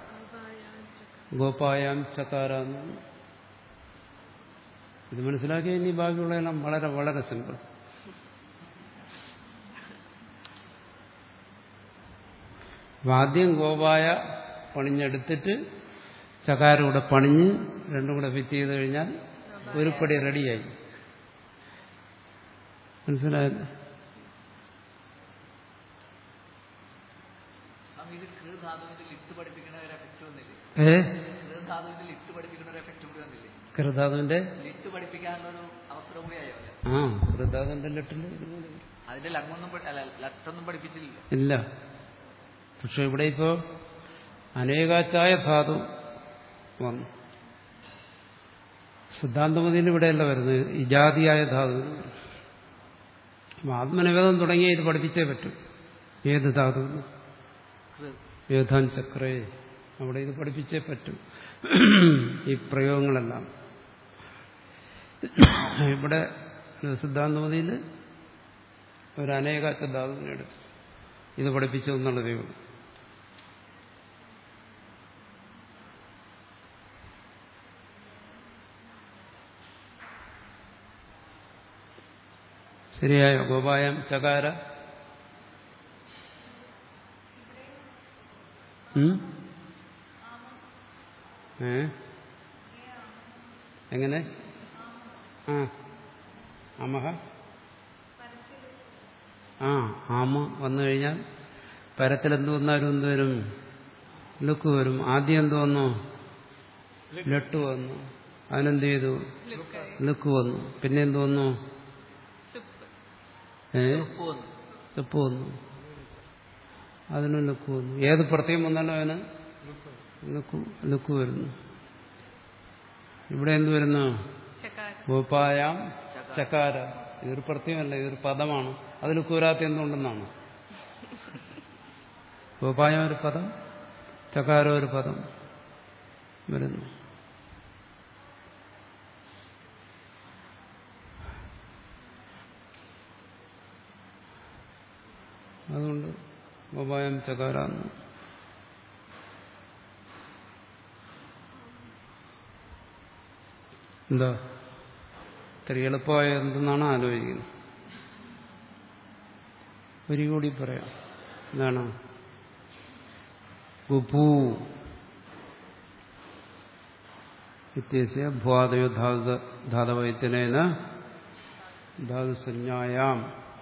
ഗോപായാം ചക്കാര എന്നാണ് ഇത് മനസ്സിലാക്കിയ ഇനി ബാക്കിയുള്ളതെല്ലാം വളരെ വളരെ സിമ്പിൾ അപ്പൊ ആദ്യം ഗോപായ പണിഞ്ഞെടുത്തിട്ട് ചകാരം കൂടെ പണിഞ്ഞ് രണ്ടും കൂടെ ഫിറ്റ് ചെയ്ത് കഴിഞ്ഞാൽ ഒരു പടി റെഡിയായി മനസ്സിലായത് സ്വാമി ഇത് കൃ ധാതുവിന്റെ ലിട്ട് പഠിപ്പിക്കുന്ന ഒരു എഫക്റ്റ് വന്നില്ലേ ഏ കൃ ധാതുവിന്റെ ലിട്ട് പഠിപ്പിക്കുന്ന ഒരു എഫക്റ്റ് കൂടി വന്നില്ലേ കൃതാതുവിന്റെ ലിട്ട് പഠിപ്പിക്കാനുള്ള ഒരു അവസരം കൂടി ആയോ അല്ലേ ആ കൃതാതുവിന്റെ ലെട്ടില് ഇതുപോലെ അതിന്റെ ലങ്ങൊന്നും പഠി- അല്ല ലട്ടൊന്നും പഠിപ്പിച്ചില്ല ഇല്ല പക്ഷെ ഇവിടെ ഇപ്പോ അനേകാച്ചായ ധാതു വന്നു സിദ്ധാന്തമതിന് ഇവിടെയല്ല വരുന്നത് ഇജാതിയായ ധാതു അപ്പൊ ആത്മനിവേദം തുടങ്ങിയ ഇത് പഠിപ്പിച്ചേ പറ്റും ഏത് ധാതു കൃ ഏതാൻ ചക്രേ അവിടെ ഇത് പഠിപ്പിച്ചേ പറ്റും ഈ പ്രയോഗങ്ങളെല്ലാം ഇവിടെ സിദ്ധാന്തമതിയിൽ ഒരു അനേകാച്ച ധാതുവിനെടുത്തു ഇത് പഠിപ്പിച്ചു എന്നുള്ളതേ ഉള്ളൂ ശരിയായോ ഗോപായം ചകാര ഉം? ഏ എങ്ങനെ ആ അമഹ ആ ആമ വന്നു കഴിഞ്ഞാൽ പരത്തിൽ എന്ത് വന്നാലും എന്ത് വരും ലുക്ക് വരും ആദ്യം എന്ത് വന്നു ലട്ട് വന്നു അതിനെന്ത് ചെയ്തു ലുക്ക് വന്നു പിന്നെ എന്ത് വന്നു തുപ്പ് ഏ ഉപ്പ് വന്നു ചെപ്പ് വന്നു അതിന് ലുക്ക് വന്നു ഏത് പ്രത്യം വന്നാലും അതിന് ലുക്ക് ലുക്ക് വരുന്നു ഇവിടെ എന്ത് വരുന്നു ചകാരം ഗോപായാം ചക്കാര ഇതൊരു പ്രത്യമല്ല ഇതൊരു പദമാണ് അതിൽ കൂരാത്ത എന്തുകൊണ്ടെന്നാണ് ഗോപായം ഒരു പദം ചക്കാരം ഒരു പദം വരുന്നു അതുകൊണ്ട് ഗോപായം ചകാരാന്ന് എന്താ ഇത്ര എളുപ്പമായ എന്തെന്നാണ് ആലോചിക്കുന്നത് ഒരു കൂടി പറയാം എന്താണ് ഗുഭൂ ഇത്യസ്യ ഭ്വാദയോ ധാതു ധാതവൈത്യനേന ധാതുസഞ്ജായാം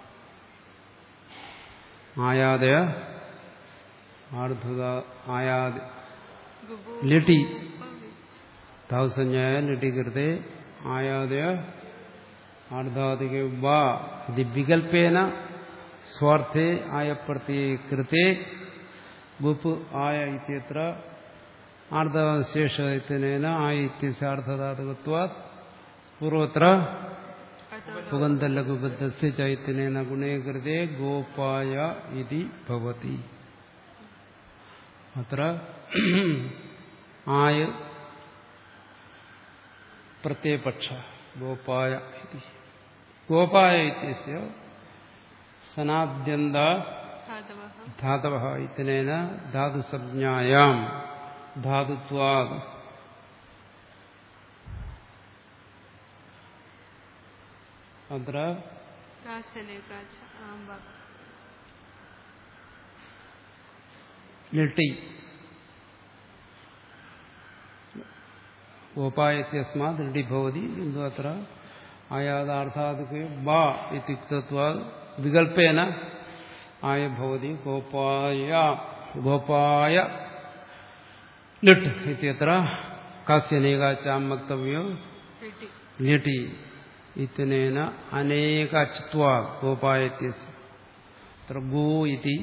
ആയാദയ ആർദ്ധത ആയാദ ഗുബു ലിട്ടി ധാതുസഞ്ജായ ലിട്ടി കൃത്തെ ആയാദയ ആർദ്ധാതിക വാ ഇത് വികൽപ്പേന സ്വാർത്ഥേ ആയ പ്രത്യയ കൃത്തെ ഗുപ്പ് ആയ ഇത്യത്ര ആർദ്ധശേഷത്തിനേന ആയ ഇത്യസാർദ്ധധാതുകത്വാ പൂർവത്ര പുഗന്ധലഘുബദ്ധസ്യ ചൈത്തനേന ഗുണേ കൃതേ ഗോപായ ഇതി ഭവതി അത്ര ആയ പ്രത്യയപക്ഷ ഗോപായ ഇതി ഗോപായ ഇത്യസ്യ സനാദ്യന്ത ധാതവः ധാതവ ഇത്തനേന ധാതുസഞ്ജായാം ധാതുത്വാ അത്ര കാശനേകാച്ച ആംബ ലിട്ടി ഗോപായത്യസ്മാത് ലിട്ടി ഭവതി കിന്തു അത്ര ആയാതാർത്ഥാദിക്ക് വാ ഇത്യുക്തത്വാ വികൽപ്പേന ആയ ഭവതി ഗോപായ ഗോപായ ലിട്ട് ഇത്യത്ര കാസ്യനേകാച്ചാം വക്തവ്യോ ലിട്ടി ലിട്ടി ഇത്യനേന അനേകാച്ത്വാ ഗോപായത്യസ്യ അത്ര ഗോ ഇതി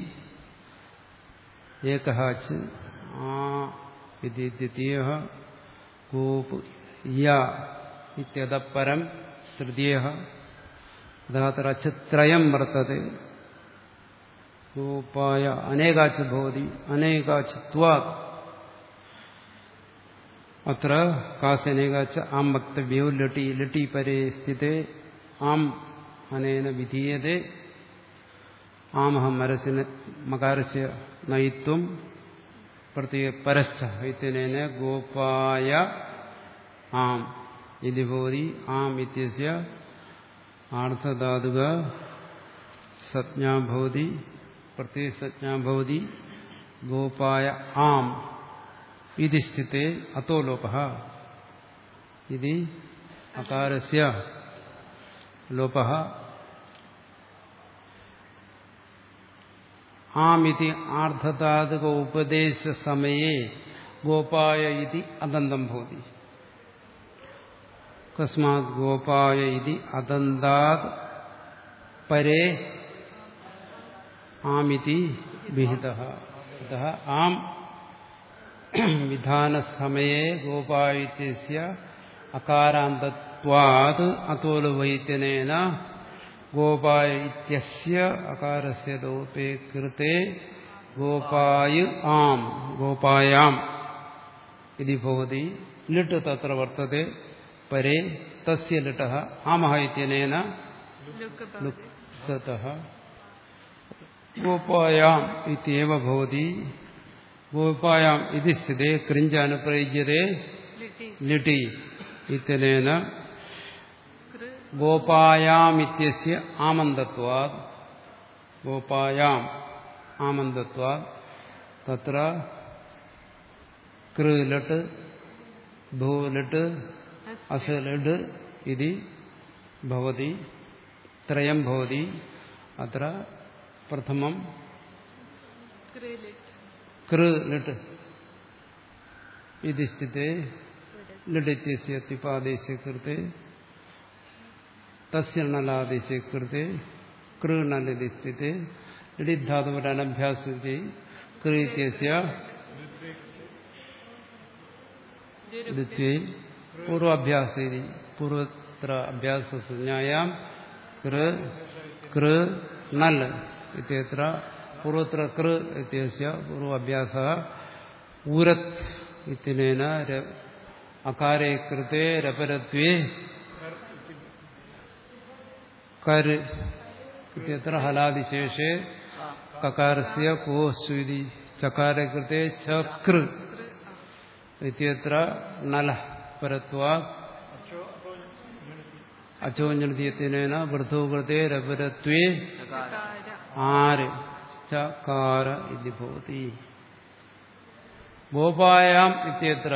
एकः च आ इति द्वितीयः गोप या इत्यतः परम् तृतीयः अतः अत्र अचत्रयम् वर्तते गोपाय अनेकाच भवति अनेकाचत्वात् अत्र कास्यनेकाच आम् वक्तव्यो लटि लटि परे स्थिते आम् अनेन विधीयते ആമഹ മരസിന് മകാരസ്യ നയിത്വം പ്രത്യേക പരശ്ച ഇത്യനേന ഗോപായ ആം ഇതി ഭവതി ആം ഇത്യസ്യ ആർത്ഥധാതുക സജ്ഞാ ഭവതി പ്രത്യേക സജ്ഞാ ഭവതി ഗോപായ ആം ഇതി സ്ഥിത്തെ അത്തോ ലോപ ഇതി അകാരസ്യ ലോപ ആമിതി ആർദ്ധധാതുക ഉപദേശ സമയേ ഗോപായ ഇതി അദന്തം ഭവതി കസ്മാത് ഗോപായ ഇതി അദന്താത് പരേ ആമിതി വിഹിത അतः ആം വിധാനസമയേ ഗോപായിത്യസ്യ അകാരാന്തത്വാത് അതോലുവൈത്യനേന ഗോപായ ഇത്യസ്യ അകാരസ്യ ലോപേ കൃത്തെ ഗോപായ ആം ഗോപായാം ഇതി ഭവതി ലിട്ട് തത്ര വർത്തത്തെ പരേ തസ്യ ലിട്ടः ആമഹ ഇത്യനേന ലുക്ക് ഭവതി ലുക്തः ഗോപായാം ഇത്യേവ ഭവതി ഗോപായാം ഇതി സ്ഥിതേ ക്രിഞ്ച അനുപ്രയുജ്യത്തെ ലിട്ടി ലിട്ടി ഇത്യനേന കൃ ഗോപായാമിത്യസ്യ ആമന്ദത്വാ ഗോപായാം ആമന്ദത്വാ തത്ര കൃ ലട്ട് ഭൂ ലട്ട് അസ് ലഡ് ഇതി ഭവതി ത്രയം ഭവതി അത്ര പ്രഥമം കൃ ലിറ്റ് കൃ ലട്ട് ഇതി സ്ഥിതേ ലഡിത്യസ്യ ത്രിപാദേശ കൃത്തെ തസ്യ നലാദേശ കൃത്തെ കൃണലിതി സ്ഥിതി ഇടിധാതുവിന്റെ അനഭ്യാസത്തിൽ കൃത്യസ്യ ദ്വിത്വേ പൂർവാഭ്യാസി പൂർവത്ര അഭ്യാസജ്ഞായാം കൃ കൃ നൽ ഇത്യത്ര പൂർവത്ര കൃ ഇത്യസ്യ പൂർവാഭ്യാസ ഊരത് ഇത്തിനേന ര- അകാരേ കൃതേ രപരത്വേ കര് ഇത്യത്ര ഹലാദിശേഷേ കകാരസ്യ കോ സ്വിതി ചകാരെ കൃതേ ചകൃ ഇത്യത്ര നല പരത്വാ അച്ചോ അപ്പോൾ യൂണിറ്റി അച്ചോഞ്ഞനീയത്തിനേന വൃദ്ധോ കൃതേ രപരത്വേ ചകാര കാര ആര് ചകാര ഇതി ഭവതി ഭോപായാം ഇത്യത്ര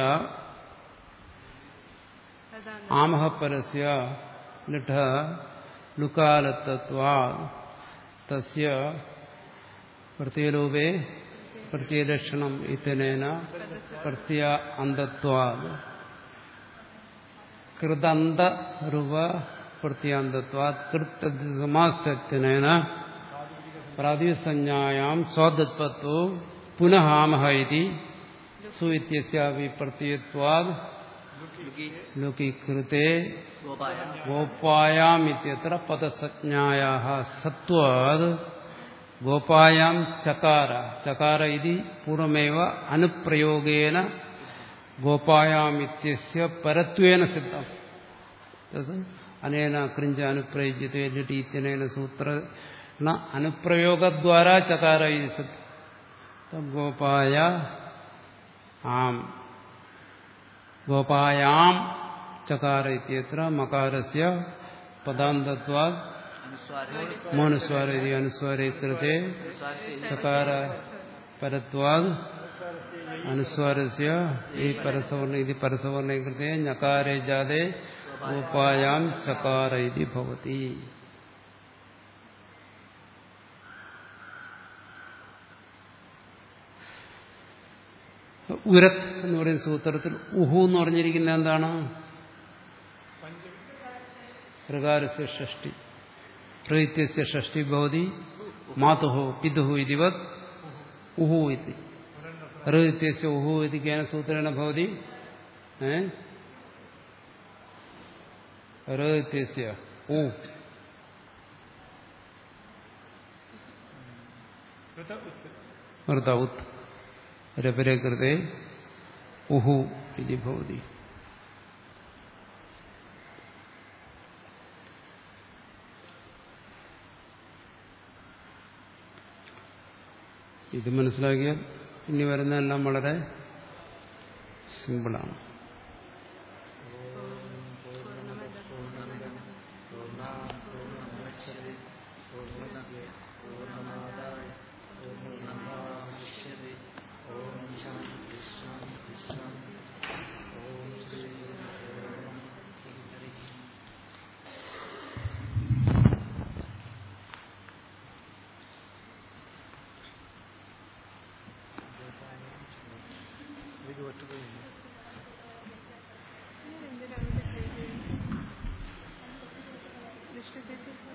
അതാണ് ആമഹപരസ്യ ലിഠ ലുകാലത്തത്വാ തസ്യ പ്രത്യയലോപേ പ്രത്യയലക്ഷണം ഇത്തനേന പ്രത്യ അന്തത്വാ കൃതന്ത രൂപ പ്രത്യാന്തത്വാ കൃത്തസമാസത്തിനേന പ്രാതിസഞ്ജായാം സ്വാദത്വത്തോ പുനഃ ആമഹ ഇതി സു ഇത്യസ്യാപി പ്രത്യയത്വാദ് ലുക്കി ലോകീകൃതേ ഗോപായ ഗോപായാം ഇത്യത്ര പദസജ്ഞായാः സത്വാത് ഗോപായാം ചകാര ചകാര ഇതി പൂർവമേവ അനുപ്രയോഗേന ഗോപായാം ഇത്യസ്യ പരത്വേന സിദ്ധം തത് അനേന കൃഞ്ച അനുപ്രയുജ്യത്തെ ലിട്ടി ഇത്യനേന സൂത്രേണ അനുപ്രയോഗദ്വാരാ ചകാര ഇതി സിദ്ധം ഗോപായ ആം ഗോപായാം ചകാര ഇത്യത്ര മകാരസ്യ പദാന്തത്വാ അനുസ്വാരേ മൗനസ്വാര ഇതി അനുസ്വാരേ കൃതേ ചകാര പരത്വാദ് അനുസ്വാരസ്യ ഈ പരസവർണ ഇതി പരസവർണേ കൃതേ ഞകാരേ ജാതേ ഗോപായാം ചകാര ഇതി ഭവതി ഉരത് എന്ന് പറയുന്ന സൂത്രത്തിൽ ഉഹു എന്ന് പറഞ്ഞിരിക്കുന്ന എന്താണ് പ്രകാരസ്യ ഷഷ്ടി പ്രൈത്യസ്യ ഷഷ്ടി ഭവതി മാതുഹു പിതുഹു ഇതിവത് ഉഹു ഇതി ഋത്യസ്യ ഉഹു ഇതി കേന സൂത്രേണ ഭവതി ഏ ഋത്യസ്യ ഉ കൃത ഉത്ത് വൃത ഉത് രപരെ കൃതേ ഉഹു ഇതി ഭവതി ഇത് മനസ്സിലാക്കിയാൽ ഇനി വരുന്നതെല്ലാം വളരെ സിമ്പിളാണ് ദൃഷ്ടി